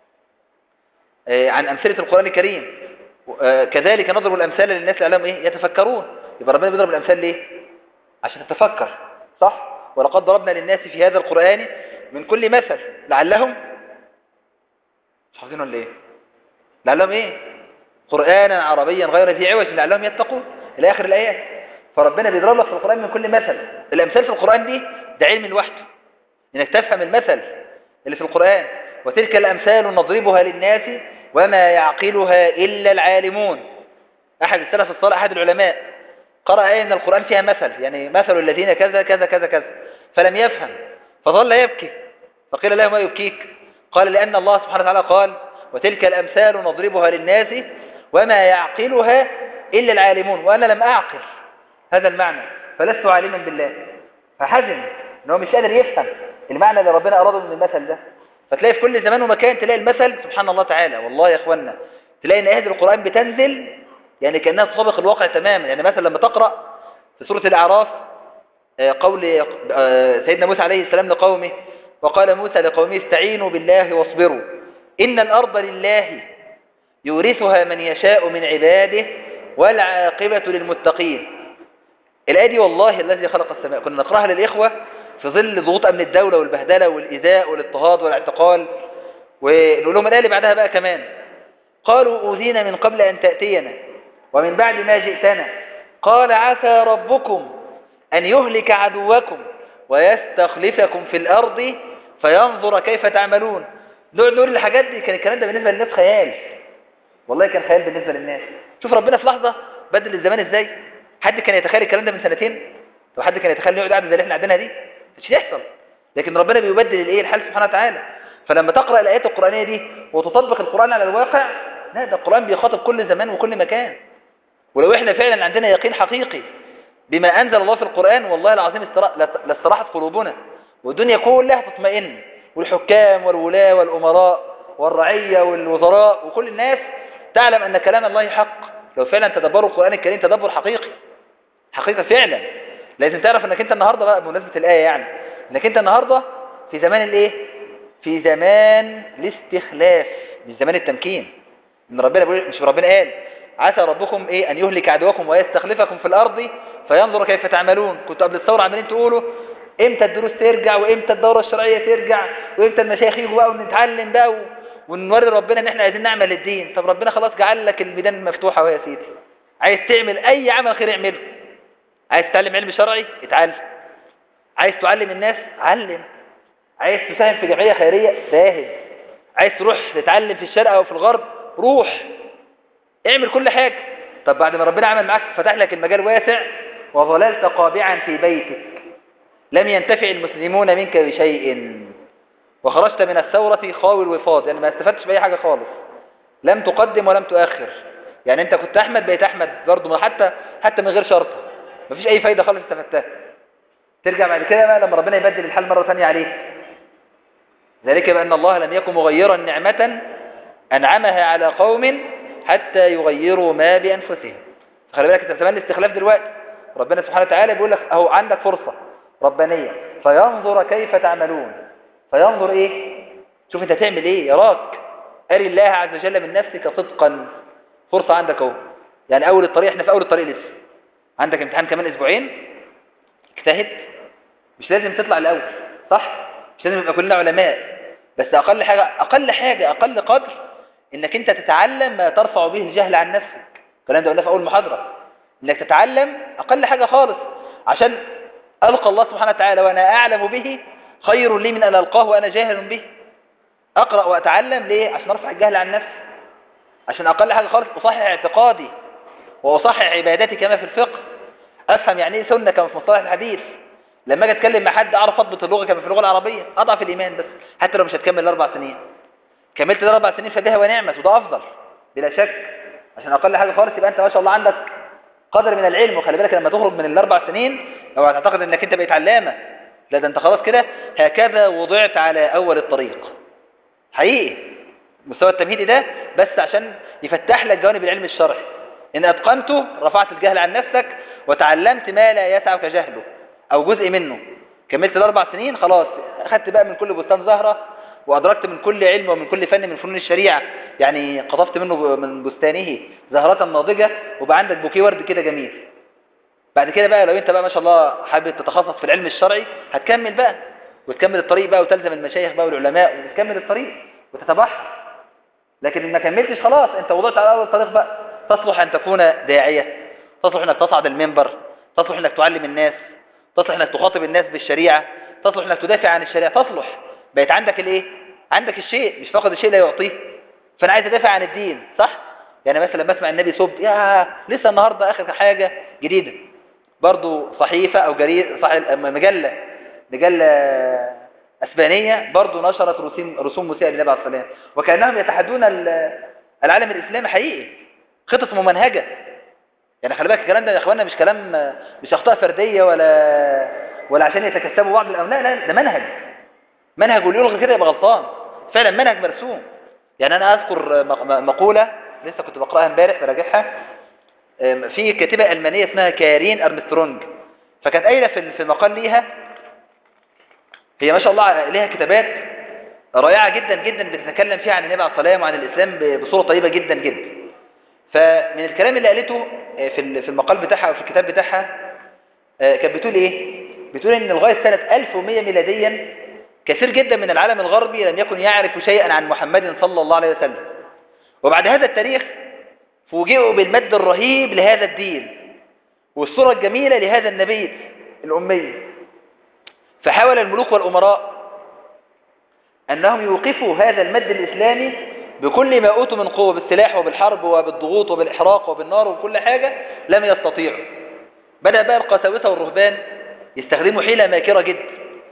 عن أمثلة القرآن الكريم كذلك نضرب الأمثال للناس لعلهم إيه يتفكرون يبقى ربنا بيضرب الأمثال ليه عشان تتفكر صح ولقد ضربنا للناس في هذا القرآن من كل مثل لعلهم مش حافظين ولا ايه لعلهم ايه قرآنا عربيا غير ذي عوج لعلهم يتقون إلى آخر الآيات فربنا بيضرب لك في القرآن من كل مثل الأمثال في القرآن دي ده علم لوحده إنك تفهم المثل اللي في القرآن وتلك الأمثال نضربها للناس وما يعقلها إلا العالمون أحد السلف الصالح أحد العلماء قرأ آية من القرآن فيها مثل يعني مثل الذين كذا كذا كذا كذا فلم يفهم فظل يبكي فقيل له ما يبكيك قال لأن الله سبحانه وتعالى قال وتلك الأمثال نضربها للناس وما يعقلها إلا العالمون وأنا لم أعقل هذا المعنى فلست عالما بالله فحزن ان هو مش قادر يفهم المعنى اللي ربنا أراده من المثل ده فتلاقي في كل زمان ومكان تلاقي المثل سبحان الله تعالى والله يا اخوانا تلاقي ان ايات القرآن بتنزل يعني كأنها تطابق الواقع تماما يعني مثلا لما تقرأ في سورة الأعراف آه، قول آه، سيدنا موسى عليه السلام لقومه وقال موسى لقومه استعينوا بالله واصبروا إن الأرض لله يورثها من يشاء من عباده والعاقبة للمتقين الآية دي والله الذي خلق السماء كنا نقرأها للإخوة في ظل ضغوط أمن الدولة والبهدلة والإيذاء والاضطهاد والاعتقال ونقول لهم الآية اللي بعدها بقى كمان قالوا أوذينا من قبل أن تأتينا ومن بعد ما جئتنا قال عسى ربكم أن يهلك عدوكم ويستخلفكم في الأرض فينظر كيف تعملون نقعد نقول الحاجات دي كان الكلام ده بالنسبة للناس خيال والله كان خيال بالنسبة للناس شوف ربنا في لحظة بدل الزمان ازاي حد كان يتخيل الكلام ده من سنتين لو حد كان يتخيل يقعد قاعده زي اللي احنا قاعدينها دي مش هيحصل لكن ربنا بيبدل الايه الحال سبحانه وتعالى فلما تقرا الايات القرانيه دي وتطبق القران على الواقع لا ده القران بيخاطب كل زمان وكل مكان ولو احنا فعلا عندنا يقين حقيقي بما انزل الله في القران والله العظيم لاستراحت قلوبنا والدنيا كلها تطمئن والحكام والولاة والأمراء والرعية والوزراء وكل الناس تعلم أن كلام الله حق لو فعلا تدبروا القرآن الكريم تدبر حقيقي حقيقة فعلا لازم تعرف انك انت النهاردة بقى بمناسبة الآية يعني انك انت النهاردة في زمان الايه في زمان الاستخلاف مش زمان التمكين ان ربنا بيقول مش ربنا قال عسى ربكم ايه ان يهلك عدوكم ويستخلفكم في الارض فينظر كيف تعملون كنتوا قبل الثورة عمالين تقولوا امتى الدروس ترجع وامتى الدورة الشرعية ترجع وامتى المشايخ يجوا بقى ونتعلم بقى ونوري ربنا ان احنا عايزين نعمل الدين طب ربنا خلاص جعل لك الميدان مفتوحة ويا سيدي عايز تعمل اي عمل خير اعمله عايز تتعلم علم شرعي اتعلم عايز تعلم الناس علم عايز تساهم في جمعية خيرية ساهم عايز تروح تتعلم في الشرق او في الغرب روح اعمل كل حاجة طب بعد ما ربنا عمل معاك فتح لك المجال واسع وظللت قابعا في بيتك لم ينتفع المسلمون منك بشيء وخرجت من الثورة خاوي الوفاض يعني ما استفدتش بأي حاجة خالص لم تقدم ولم تؤخر يعني انت كنت احمد بقيت احمد برضه حتى حتى من غير شرطه مفيش اي فايدة خالص استفدتها ترجع بعد كده بقى لما ربنا يبدل الحال مرة ثانية عليك ذلك بأن الله لم يكن مغيرا نعمة أنعمها على قوم حتى يغيروا ما بأنفسهم خلي بالك انت بتمنى الاستخلاف دلوقتي ربنا سبحانه وتعالى بيقول لك اهو عندك فرصة ربانية فينظر كيف تعملون فينظر ايه شوف انت تعمل ايه يراك اري الله عز وجل من نفسك صدقا فرصة عندك اهو يعني اول الطريق احنا في اول الطريق لسه عندك امتحان كمان اسبوعين اجتهد مش لازم تطلع الاول صح مش لازم يبقى كلنا علماء بس اقل حاجة اقل حاجة اقل قدر انك انت تتعلم ما ترفع به الجهل عن نفسك الكلام ده قلنا في اول محاضرة انك تتعلم اقل حاجة خالص عشان ألقى الله سبحانه وتعالى وأنا أعلم به خير لي من أن ألقاه وأنا جاهل به أقرأ وأتعلم ليه عشان أرفع الجهل عن نفسي عشان أقل حاجة خالص أصحح اعتقادي وأصحح عباداتي كما في الفقه أفهم يعني إيه سنة كما في مصطلح الحديث لما أجي أتكلم مع حد أعرف أضبط اللغة كما في اللغة العربية أضعف الإيمان بس حتى لو مش هتكمل الأربع سنين كملت الأربع سنين فبها ونعمة وده أفضل بلا شك عشان أقل حاجة خالص يبقى أنت ما شاء الله عندك قدر من العلم وخلي بالك لما تخرج من الأربع سنين لو هتعتقد انك انت بقيت علامة لا ده انت خلاص كده هكذا وضعت على اول الطريق حقيقي مستوى التمهيدي ده بس عشان يفتح لك جوانب العلم الشرعي ان اتقنته رفعت الجهل عن نفسك وتعلمت ما لا يسعك جهله او جزء منه كملت الاربع سنين خلاص اخدت بقى من كل بستان زهرة وادركت من كل علم ومن كل فن من فنون الشريعة يعني قطفت منه من بستانه زهرة ناضجة وبقى عندك بوكيه ورد كده جميل بعد كده بقى لو انت بقى ما شاء الله حابب تتخصص في العلم الشرعي هتكمل بقى وتكمل الطريق بقى وتلزم المشايخ بقى والعلماء وتكمل الطريق وتتبحر لكن ما كملتش خلاص انت وضعت على اول الطريق بقى تصلح أن تكون داعية تصلح أنك تصعد المنبر تصلح أنك تعلم الناس تصلح أنك تخاطب الناس بالشريعة تصلح أنك تدافع عن الشريعة تصلح بقيت عندك الايه عندك الشيء مش فاقد الشيء لا يعطيه فأنا عايز أدافع عن الدين صح يعني مثلا لما اسمع النبي صب يا لسه النهاردة آخر حاجة جديدة برضو صحيفة أو جريد مجلة مجلة أسبانية برضو نشرت رسوم رسوم مسيئة للنبي عليه الصلاة والسلام وكأنهم يتحدون العالم الإسلامي حقيقي خطط ممنهجة يعني خلي بالك الكلام ده يا اخوانا مش كلام مش اخطاء فردية ولا ولا عشان يتكسبوا بعض الأملاء لا ده منهج منهج واللي يلغي كده يبقى غلطان فعلا منهج مرسوم يعني أنا أذكر مقولة لسه كنت بقرأها امبارح براجعها في كاتبة ألمانية اسمها كارين أرمسترونج فكانت قايلة في المقال ليها هي ما شاء الله ليها كتابات رائعة جدا جدا بتتكلم فيها عن النبي عليه الصلاة والسلام وعن الإسلام بصورة طيبة جدا جدا فمن الكلام اللي قالته في المقال بتاعها أو في الكتاب بتاعها كانت بتقول إيه؟ بتقول إن لغاية سنة 1100 ميلاديا كثير جدا من العالم الغربي لم يكن يعرف شيئا عن محمد صلى الله عليه وسلم وبعد هذا التاريخ فوجئوا بالمد الرهيب لهذا الدين والصورة الجميلة لهذا النبي الأمي فحاول الملوك والأمراء أنهم يوقفوا هذا المد الإسلامي بكل ما أوتوا من قوة بالسلاح وبالحرب وبالضغوط وبالإحراق وبالنار وكل حاجة لم يستطيعوا بدأ بقى القساوسة والرهبان يستخدموا حيلة ماكرة جدا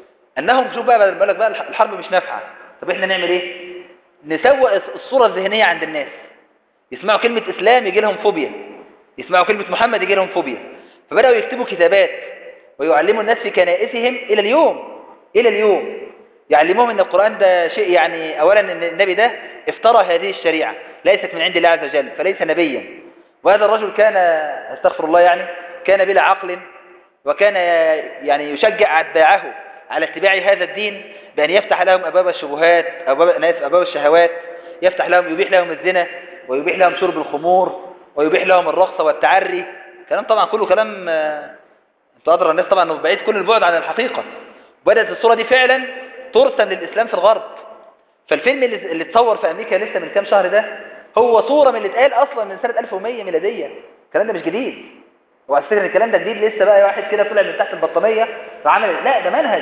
أنهم شوف بقى بدل بقى الحرب مش نافعة طب إحنا نعمل إيه نسوق الصورة الذهنية عند الناس يسمعوا كلمة إسلام يجي لهم فوبيا يسمعوا كلمة محمد يجي لهم فوبيا فبدأوا يكتبوا كتابات ويعلموا الناس في كنائسهم إلى اليوم إلى اليوم يعلموهم أن القرآن ده شيء يعني أولا أن النبي ده افترى هذه الشريعة ليست من عند الله عز وجل فليس نبيا وهذا الرجل كان استغفر الله يعني كان بلا عقل وكان يعني يشجع أتباعه على اتباع هذا الدين بأن يفتح لهم أبواب الشبهات أبواب, أبواب الشهوات يفتح لهم يبيح لهم الزنا ويبيح لهم شرب الخمور ويبيح لهم الرقص والتعري كلام طبعا كله كلام انتوا أدرى الناس طبعا بعيد كل البعد عن الحقيقة بدأت الصورة دي فعلا ترسم للإسلام في الغرب فالفيلم اللي, اللي اتصور في أمريكا لسه من كام شهر ده هو صورة من اللي اتقال أصلا من سنة 1100 ميلادية الكلام ده مش جديد وعلى فكرة الكلام ده جديد لسه بقى واحد كده طلع من تحت البطانية فعمل لا ده منهج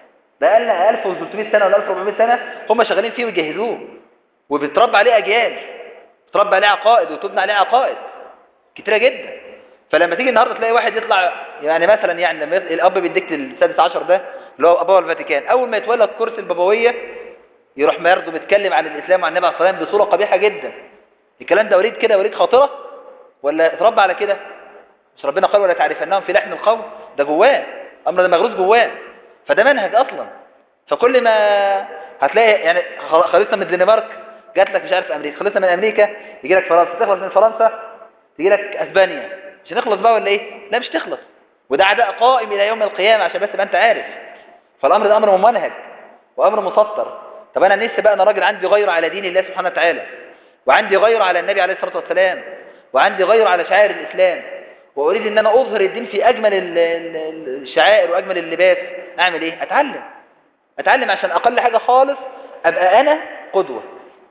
ده قال 1300 سنة ولا 1400 سنة هم شغالين فيه ويجهزوه وبيتربى عليه أجيال بيتربى عليه عقائد وتبنى عليه عقائد كتيرة جدا فلما تيجي النهاردة تلاقي واحد يطلع يعني مثلا يعني لما الأب بيديك السادس عشر ده اللي هو أبوه الفاتيكان أول ما يتولى كرسي البابوية يروح برضه بيتكلم عن الإسلام وعن النبي عليه الصلاة والسلام بصورة قبيحة جدا الكلام ده وريد كده وريد خاطرة ولا اتربى على كده مش ربنا قال ولا تعرفنهم في لحن القول ده جواه أمر ده مغروس جواه فده منهج أصلا فكل ما هتلاقي يعني خلصنا من الدنمارك جات لك مش عارف أمريكا خلصنا من أمريكا يجي لك فرنسا تخلص من فرنسا تيجي لك أسبانيا مش هنخلص بقى ولا إيه لا مش تخلص وده عداء قائم إلى يوم القيامة عشان بس يبقى أنت عارف فالأمر ده أمر ممنهج وأمر مسطر طب أنا لسه بقى أنا راجل عندي غير على دين الله سبحانه وتعالى وعندي غير على النبي عليه الصلاة والسلام وعندي غير على شعائر الإسلام وأريد أن أنا أظهر الدين في أجمل الشعائر وأجمل اللباس أعمل إيه؟ أتعلم أتعلم عشان أقل حاجة خالص أبقى أنا قدوة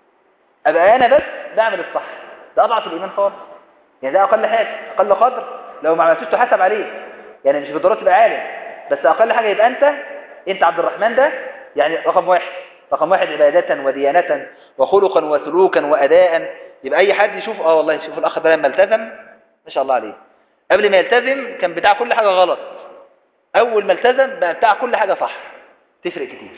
أبقى أنا بس بعمل الصح ده أضعف الإيمان خالص يعني ده أقل حاجة أقل قدر لو ما عملتوش تحاسب عليه يعني مش بالضرورة تبقى عالم بس أقل حاجة يبقى أنت أنت عبد الرحمن ده يعني رقم واحد رقم واحد عبادة وديانة وخلقا وسلوكا وأداء يبقى أي حد يشوف آه والله شوف الأخ ده لما التزم ما شاء الله عليه قبل ما يلتزم كان بتاع كل حاجة غلط أول ما التزم بقى بتاع كل حاجة صح تفرق كتير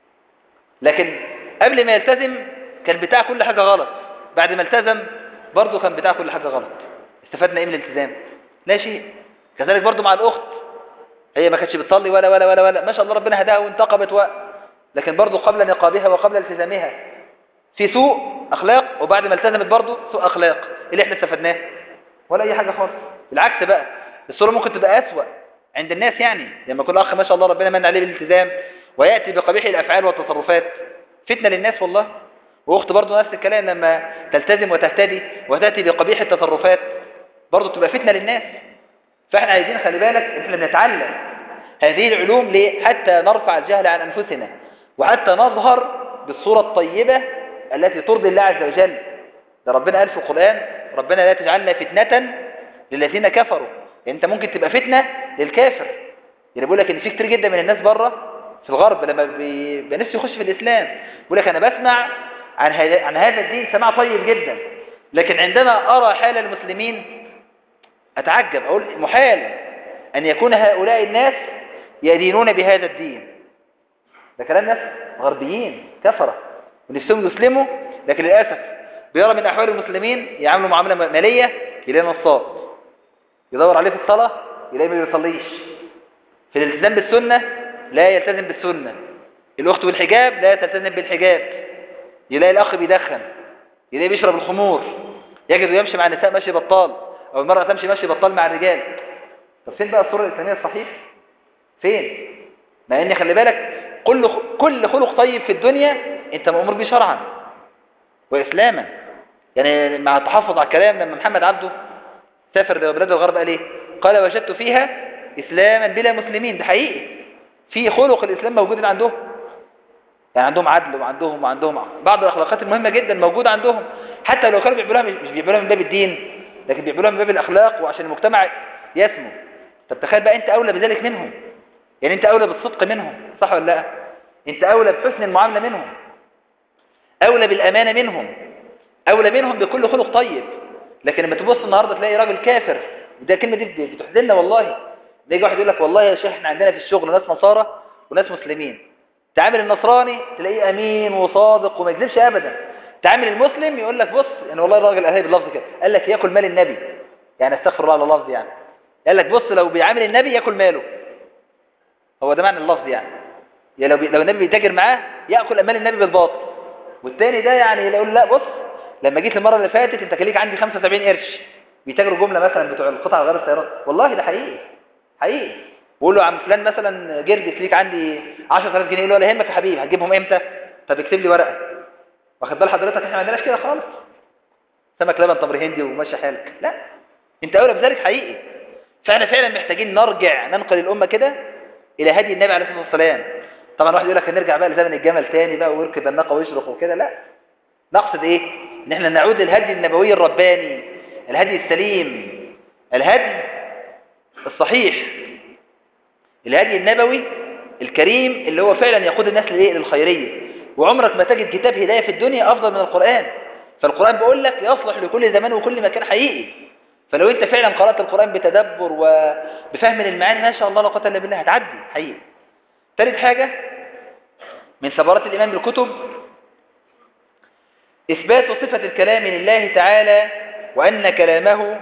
لكن قبل ما يلتزم كان بتاع كل حاجة غلط بعد ما التزم برضه كان بتاع كل حاجة غلط استفدنا ايه من الالتزام لا شيء كذلك برضه مع الأخت هي ما كانتش بتصلي ولا ولا ولا ولا ما شاء الله ربنا هداها وانتقبت و... لكن برضه قبل نقابها وقبل التزامها في سوء أخلاق وبعد ما التزمت برضه سوء أخلاق إيه اللي احنا استفدناه ولا أي حاجة خالص بالعكس بقى الصورة ممكن تبقى أسوأ عند الناس يعني لما كل أخ ما شاء الله ربنا من عليه بالالتزام ويأتي بقبيح الأفعال والتصرفات فتنة للناس والله وأخت برضه نفس الكلام لما تلتزم وتهتدي وتأتي بقبيح التصرفات برضه تبقى فتنة للناس فاحنا عايزين خلي بالك احنا بنتعلم هذه العلوم ليه حتى نرفع الجهل عن أنفسنا وحتى نظهر بالصورة الطيبة التي ترضي الله عز وجل ده ربنا قال في القرآن ربنا لا تجعلنا فتنة للذين كفروا يعني انت ممكن تبقى فتنة للكافر يعني بيقول لك ان في كتير جدا من الناس بره في الغرب لما بيبقى نفسه يخش في الاسلام بيقول لك انا بسمع عن هذا عن هذا الدين سماع طيب جدا لكن عندما ارى حال المسلمين اتعجب اقول محال ان يكون هؤلاء الناس يدينون بهذا الدين ده كلام ناس غربيين كفرة ونفسهم يسلموا لكن للأسف بيرى من أحوال المسلمين يعملوا معاملة مالية يلاقي نصاب يدور عليه في الصلاة يلاقي ما بيصليش في الالتزام بالسنة لا يلتزم بالسنة الأخت بالحجاب لا تلتزم بالحجاب يلاقي الأخ بيدخن يلاقي بيشرب الخمور يجد يمشي مع النساء ماشي بطال أو المرأة تمشي ماشي بطال مع الرجال طب فين بقى الصورة الإسلامية الصحيح فين مع ان خلي بالك كل كل خلق طيب في الدنيا انت مأمور به شرعا وإسلاما يعني مع التحفظ على الكلام لما محمد عبده سافر لبلاد الغرب قال ايه قال وجدت فيها إسلاما بلا مسلمين ده حقيقي في خلق الإسلام موجود عندهم يعني عندهم عدل وعندهم وعندهم بعض الأخلاقات المهمة جدا موجودة عندهم حتى لو كانوا بيعملوها مش بيعملوها من باب الدين لكن بيعملوها من باب الأخلاق وعشان المجتمع يسمو طب تخيل بقى أنت أولى بذلك منهم يعني أنت أولى بالصدق منهم صح ولا لا أنت أولى بحسن المعاملة منهم أولى بالأمانة منهم أولى منهم بكل خلق طيب لكن لما تبص النهاردة تلاقي راجل كافر وده الكلمة دي بتحزننا والله يجي واحد يقول لك والله يا شيخ احنا عندنا في الشغل ناس نصارى وناس مسلمين تعامل النصراني تلاقيه أمين وصادق وما يكذبش أبدا تعامل المسلم يقول لك بص يعني والله الراجل قال باللفظ كده قال لك ياكل مال النبي يعني استغفر الله على اللفظ يعني قال لك بص لو بيعامل النبي ياكل ماله هو ده معنى اللفظ يعني يعني لو بي... لو النبي بيتاجر معاه ياكل امال النبي بالباطل والتاني ده يعني يقول لا بص لما جيت المره اللي فاتت انت كان ليك عندي 75 قرش بيتاجروا جمله مثلا بتوع القطع غير السيارات والله ده حقيقي حقيقي بقول له عم فلان مثلا جرجس ليك عندي 10000 جنيه يقول له لا يهمك يا حبيبي هتجيبهم امتى طب اكتب لي ورقه واخد بال حضرتك احنا ما عندناش كده خالص سمك لبن تمر هندي وماشي حالك لا انت اولى بذلك حقيقي فاحنا فعلا محتاجين نرجع ننقل الامه كده الى هدي النبي عليه الصلاه والسلام طبعا واحد يقول لك هنرجع بقى لزمن الجمل تاني بقى ويركب الناقه ويشرخ وكده لا نقصد ايه ان احنا نعود للهدي النبوي الرباني الهدي السليم الهدي الصحيح الهدي النبوي الكريم اللي هو فعلا يقود الناس للايه للخيريه وعمرك ما تجد كتاب هدايه في الدنيا افضل من القران فالقران بيقول لك يصلح لكل زمان وكل مكان حقيقي فلو انت فعلا قرات القران بتدبر وبفهم المعاني ما شاء الله لا قوه الا بالله هتعدي حقيقي ثالث حاجه من ثمرات الايمان بالكتب اثبات صفه الكلام لله تعالى وان كلامه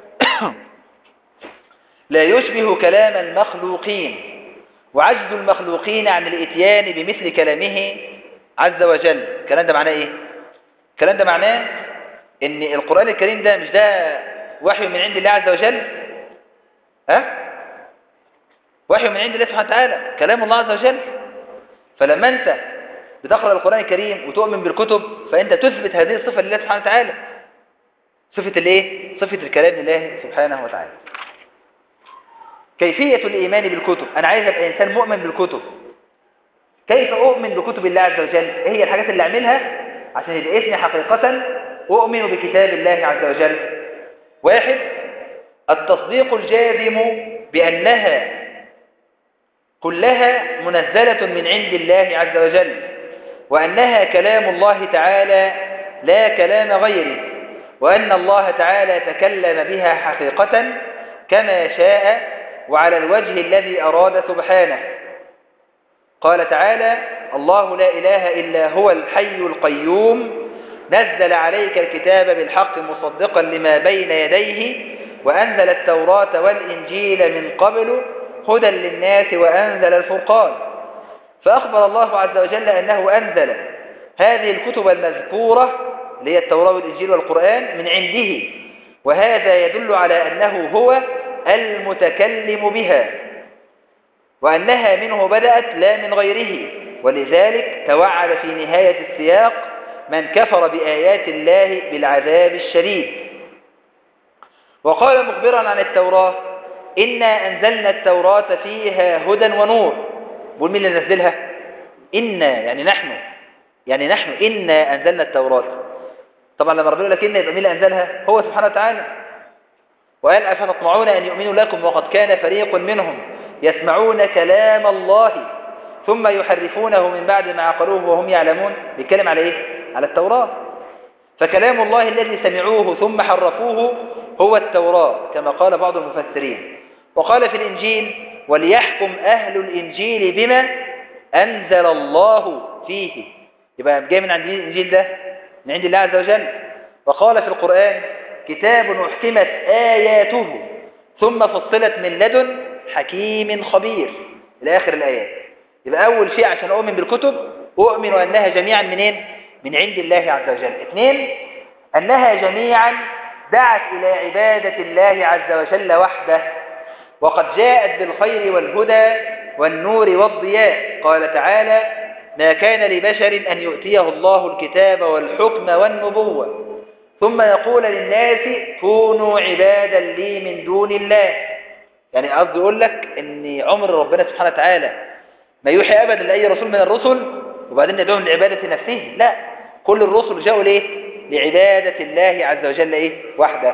لا يشبه كلام المخلوقين وعجز المخلوقين عن الاتيان بمثل كلامه عز وجل الكلام ده معناه ايه الكلام ده معناه ان القرآن الكريم ده مش ده وحي من عند الله عز وجل ها وحي من عند الله سبحانه وتعالى كلام الله عز وجل فلما انت بتقرأ القرآن الكريم وتؤمن بالكتب فانت تثبت هذه الصفة لله سبحانه وتعالى صفة الايه صفة الكلام لله سبحانه وتعالى كيفية الإيمان بالكتب أنا عايز أبقى إنسان مؤمن بالكتب كيف أؤمن بكتب الله عز وجل إيه هي الحاجات اللي أعملها عشان يبقى اسمي حقيقة أؤمن بكتاب الله عز وجل واحد التصديق الجازم بأنها كلها منزلة من عند الله عز وجل وأنها كلام الله تعالى لا كلام غيره وأن الله تعالى تكلم بها حقيقة كما شاء وعلى الوجه الذي أراد سبحانه قال تعالى الله لا إله إلا هو الحي القيوم نزل عليك الكتاب بالحق مصدقا لما بين يديه وأنزل التوراة والإنجيل من قبل هدى للناس وأنزل الفرقان فأخبر الله عز وجل أنه أنزل هذه الكتب المذكورة اللي هي التوراة والإنجيل والقرآن من عنده وهذا يدل على أنه هو المتكلم بها وأنها منه بدأت لا من غيره ولذلك توعد في نهاية السياق من كفر بآيات الله بالعذاب الشديد وقال مخبرا عن التوراة إنا أنزلنا التوراة فيها هدى ونور بقول مين اللي نزلها إنا يعني نحن يعني نحن إنا أنزلنا التوراة طبعا لما ربنا يقول لك إن يبقى مين اللي أنزلها هو سبحانه وتعالى وقال أفتطمعون أن يؤمنوا لكم وقد كان فريق منهم يسمعون كلام الله ثم يحرفونه من بعد ما عقلوه وهم يعلمون بيتكلم على إيه؟ على التوراة فكلام الله الذي سمعوه ثم حرفوه هو التوراة كما قال بعض المفسرين وقال في الإنجيل وليحكم أهل الإنجيل بما أنزل الله فيه يبقى جاي من عند الإنجيل ده من عند الله عز وجل وقال في القرآن كتاب أحكمت آياته ثم فصلت من لدن حكيم خبير إلى آخر الآيات يبقى أول شيء عشان أؤمن بالكتب أؤمن أنها جميعا منين؟ من عند الله عز وجل اثنين أنها جميعا دعت إلى عبادة الله عز وجل وحده وقد جاءت بالخير والهدى والنور والضياء قال تعالى ما كان لبشر أن يؤتيه الله الكتاب والحكم والنبوة ثم يقول للناس كونوا عبادا لي من دون الله يعني قصدي يقول لك ان عمر ربنا سبحانه وتعالى ما يوحي ابدا لاي رسول من الرسل وبعدين يدعوهم لعباده نفسه لا كل الرسل جاءوا ليه لعباده الله عز وجل ايه وحده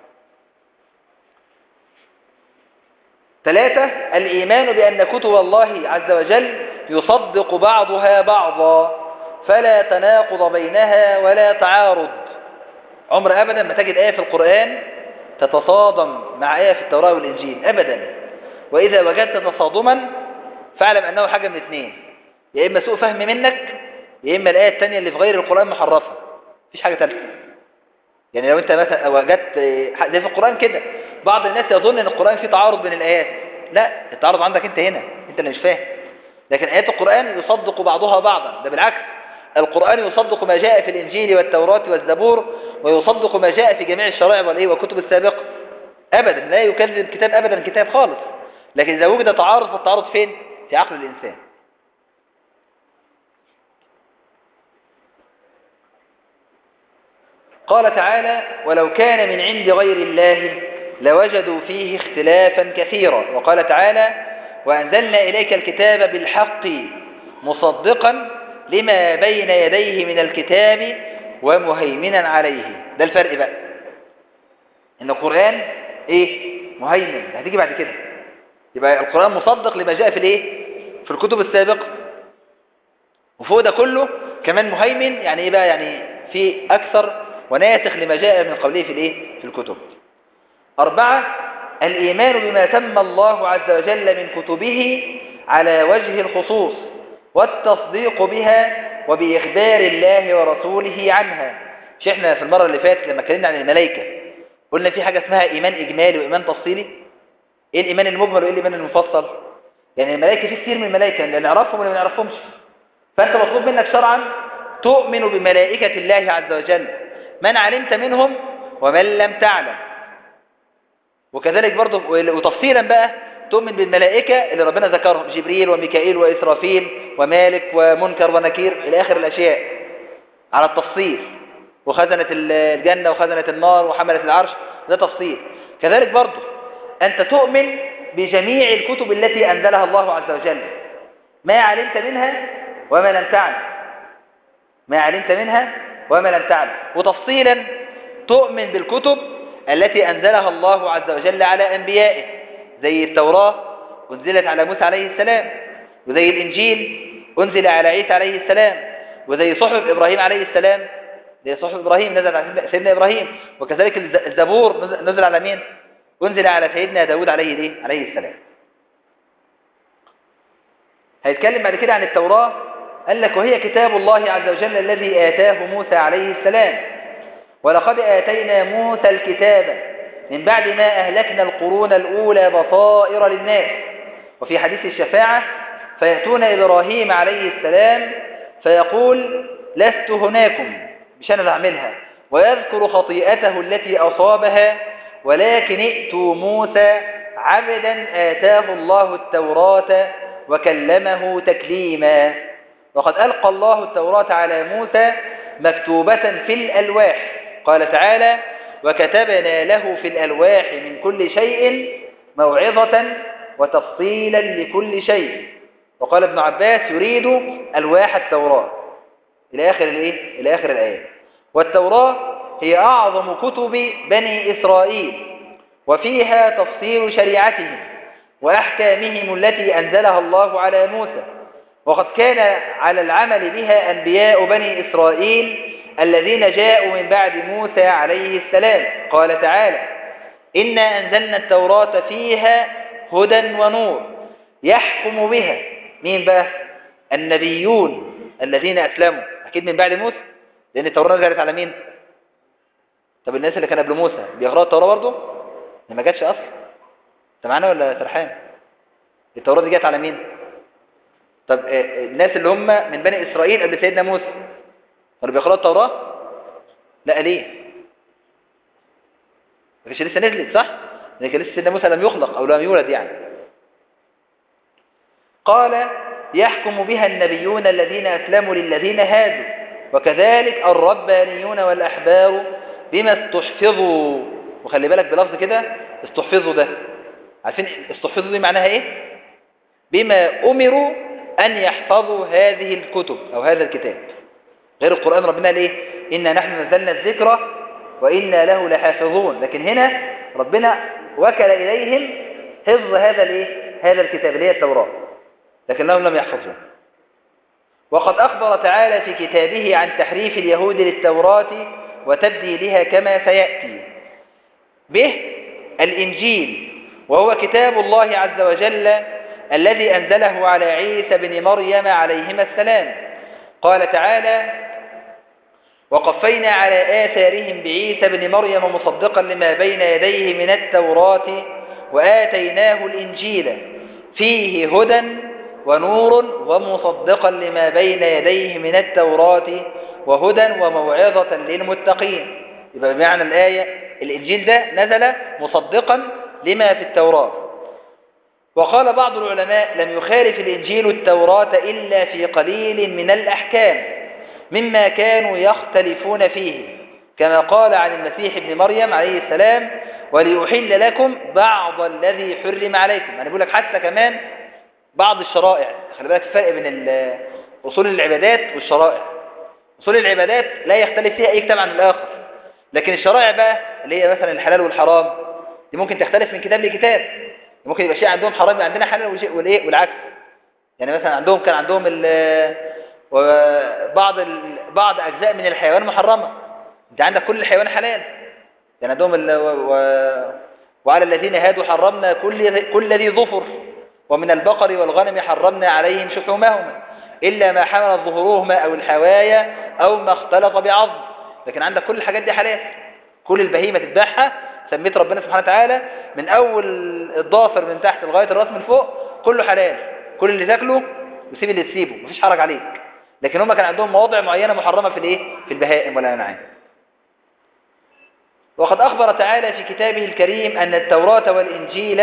ثلاثة الإيمان بأن كتب الله عز وجل يصدق بعضها بعضا فلا تناقض بينها ولا تعارض عمر أبدا ما تجد آية في القرآن تتصادم مع آية في التوراة والإنجيل أبدا وإذا وجدت تصادما فاعلم أنه حاجة من اثنين يا إما سوء فهم منك يا إما الآية الثانية اللي في غير القرآن محرفة مفيش حاجة ثالثة يعني لو أنت مثلا وجدت زي في القرآن كده بعض الناس يظن أن القرآن فيه تعارض بين الآيات لا التعارض عندك أنت هنا أنت اللي مش فاهم لكن آيات القرآن يصدق بعضها بعضا ده بالعكس القرآن يصدق ما جاء في الإنجيل والتوراة والزبور ويصدق ما جاء في جميع الشرائع والإيه والكتب السابقة أبدا لا يكذب كتاب أبدا كتاب خالص لكن إذا وجد تعارض فالتعارض فين؟ في عقل الإنسان قال تعالى ولو كان من عند غير الله لوجدوا فيه اختلافا كثيرا وقال تعالى وأنزلنا إليك الكتاب بالحق مصدقا لما بين يديه من الكتاب ومهيمنا عليه ده الفرق بقى ان القرآن ايه مهيمن هتيجي بعد كده يبقى القرآن مصدق لما جاء في الايه في الكتب السابقة وفوق ده كله كمان مهيمن يعني ايه بقى يعني في اكثر وناسخ لما جاء من قبله في الايه في الكتب أربعة الإيمان بما سمى الله عز وجل من كتبه على وجه الخصوص والتصديق بها وبإخبار الله ورسوله عنها مش احنا في المرة اللي فاتت لما اتكلمنا عن الملائكة قلنا في حاجة اسمها إيمان إجمالي وإيمان تفصيلي إيه الإيمان المجمل وإيه الإيمان المفصل يعني الملائكة في كتير من الملائكة اللي نعرفهم واللي ما نعرفهمش فأنت مطلوب منك شرعا تؤمن بملائكة الله عز وجل من علمت منهم ومن لم تعلم وكذلك برضه وتفصيلا بقى تؤمن بالملائكة اللي ربنا ذكرهم جبريل وميكائيل وإسرافيل ومالك ومنكر ونكير إلى آخر الأشياء على التفصيل وخزنة الجنة وخزنة النار وحملة العرش ده تفصيل كذلك برضه أنت تؤمن بجميع الكتب التي أنزلها الله عز وجل ما علمت منها وما لم تعلم ما علمت منها وما لم تعلم وتفصيلا تؤمن بالكتب التي أنزلها الله عز وجل على أنبيائه زي التوراة أنزلت على موسى عليه السلام وزي الإنجيل أنزل على عيسى عليه السلام وزي صحف إبراهيم عليه السلام زي صحف إبراهيم نزل على سيدنا إبراهيم وكذلك الزبور نزل على مين أنزل على سيدنا داود عليه ليه؟ عليه السلام هيتكلم بعد كده عن التوراة قال لك وهي كتاب الله عز وجل الذي آتاه موسى عليه السلام ولقد آتينا موسى الكتاب من بعد ما أهلكنا القرون الأولى بصائر للناس وفي حديث الشفاعة فيأتون إبراهيم عليه السلام فيقول لست هناكم مش أنا بعملها ويذكر خطيئته التي أصابها ولكن ائتوا موسى عبدا آتاه الله التوراة وكلمه تكليما وقد ألقى الله التوراة على موسى مكتوبة في الألواح قال تعالى وكتبنا له في الألواح من كل شيء موعظة وتفصيلا لكل شيء وقال ابن عباس يريد ألواح التوراة إلى آخر الإيه؟ إلى آخر الآية والتوراة هي أعظم كتب بني إسرائيل وفيها تفصيل شريعتهم وأحكامهم التي أنزلها الله على موسى وقد كان على العمل بها أنبياء بني إسرائيل الذين جاءوا من بعد موسى عليه السلام قال تعالى إنا أنزلنا التوراة فيها هدى ونور يحكم بها مين بقى النبيون الذين أسلموا أكيد من بعد موسى لأن التوراة نزلت على مين طب الناس اللي كان قبل موسى بيقرأوا التوراة برضه ما جاتش أصلا انت معانا ولا سرحان التوراة دي جت على مين طب الناس اللي هم من بني إسرائيل قبل سيدنا موسى كانوا بيقرأوا التوراة لا ليه ما كانش لسه نزلت صح لكن لسه سيدنا موسى لم يخلق أو لم يولد يعني قال يحكم بها النبيون الذين أسلموا للذين هادوا وكذلك الربانيون والأحبار بما استحفظوا وخلي بالك بلفظ كده استحفظوا ده عارفين استحفظوا دي معناها ايه بما أمروا أن يحفظوا هذه الكتب أو هذا الكتاب غير القرآن ربنا ليه إنا نحن نزلنا الذكر وإنا له لحافظون لكن هنا ربنا وكل إليهم حفظ هذا الايه هذا الكتاب اللي هي التوراة لكنهم لم يحفظوه وقد أخبر تعالى في كتابه عن تحريف اليهود للتوراة وتبديلها كما سيأتي به الإنجيل وهو كتاب الله عز وجل الذي أنزله على عيسى بن مريم عليهما السلام قال تعالى وقفينا على آثارهم بعيسى بن مريم مصدقا لما بين يديه من التوراة وآتيناه الإنجيل فيه هدى ونور ومصدقا لما بين يديه من التوراة وهدى وموعظة للمتقين يبقى بمعنى الآية الإنجيل ده نزل مصدقا لما في التوراة وقال بعض العلماء لم يخالف الإنجيل التوراة إلا في قليل من الأحكام مما كانوا يختلفون فيه كما قال عن المسيح ابن مريم عليه السلام وليحل لكم بعض الذي حرم عليكم أنا بقول لك حتى كمان بعض الشرائع خلي بالك الفرق بين أصول العبادات والشرائع أصول العبادات لا يختلف فيها أي كتاب عن الآخر لكن الشرائع بقى اللي هي مثلا الحلال والحرام دي ممكن تختلف من كتاب لكتاب ممكن يبقى شيء عندهم حرام عندنا حلال والايه والعكس يعني مثلا عندهم كان عندهم بعض بعض اجزاء من الحيوان محرمه انت عندك كل الحيوان حلال يعني عندهم ال... و... وعلى الذين هادوا حرمنا كل كل ذي ظفر ومن البقر والغنم حرمنا عليهم شحومهما الا ما حملت ظهورهما او الحوايا او ما اختلط بعظم لكن عندك كل الحاجات دي حلال كل البهيمه تذبحها سميت ربنا سبحانه وتعالى من اول الضافر من تحت لغايه الراس من فوق كله حلال كل اللي تاكله وسيب اللي تسيبه مفيش حرج عليك لكن هم كان عندهم مواضع معينه محرمه في الايه في البهائم والانعام وقد اخبر تعالى في كتابه الكريم ان التوراه والانجيل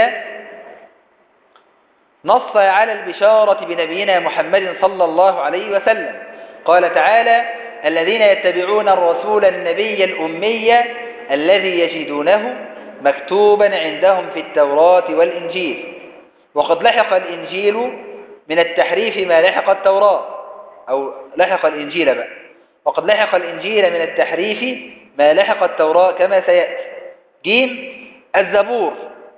نص على البشاره بنبينا محمد صلى الله عليه وسلم قال تعالى الذين يتبعون الرسول النبي الامي الذي يجدونه مكتوبا عندهم في التوراة والإنجيل وقد لحق الإنجيل من التحريف ما لحق التوراة أو لحق الإنجيل بقى وقد لحق الإنجيل من التحريف ما لحق التوراة كما سيأتي جيم الزبور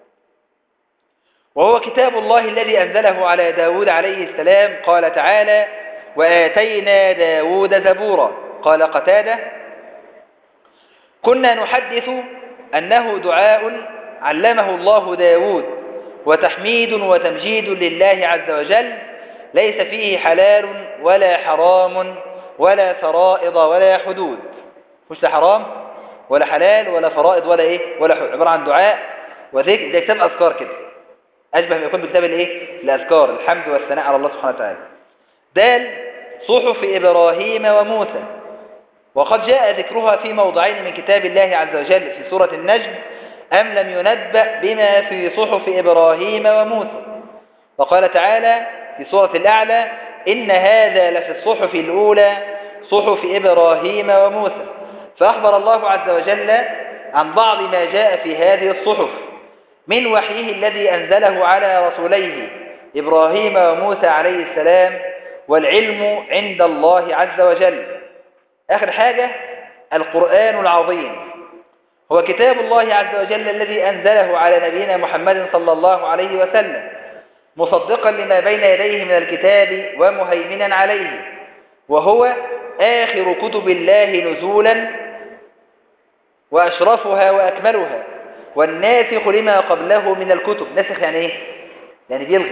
وهو كتاب الله الذي أنزله على داود عليه السلام قال تعالى وآتينا داود زبورا قال قتاده كنا نحدث أنه دعاء علمه الله داود وتحميد وتمجيد لله عز وجل ليس فيه حلال ولا حرام ولا فرائض ولا حدود مش لا حرام ولا حلال ولا فرائض ولا ايه ولا حدود عبارة عن دعاء وذكر زي كتاب أذكار كده أشبه ما يكون بكتاب الايه الأذكار الحمد والثناء على الله سبحانه وتعالى دال صحف إبراهيم وموسى وقد جاء ذكرها في موضعين من كتاب الله عز وجل في سورة النجم أم لم ينبأ بما في صحف إبراهيم وموسى وقال تعالى في سورة الأعلى إن هذا لفي الصحف الأولى صحف إبراهيم وموسى فأخبر الله عز وجل عن بعض ما جاء في هذه الصحف من وحيه الذي أنزله على رسوليه إبراهيم وموسى عليه السلام والعلم عند الله عز وجل آخر حاجة القرآن العظيم هو كتاب الله عز وجل الذي أنزله على نبينا محمد صلى الله عليه وسلم مصدقا لما بين يديه من الكتاب ومهيمنا عليه وهو آخر كتب الله نزولا وأشرفها وأكملها والناسخ لما قبله من الكتب ناسخ يعني إيه؟ يعني بيلغي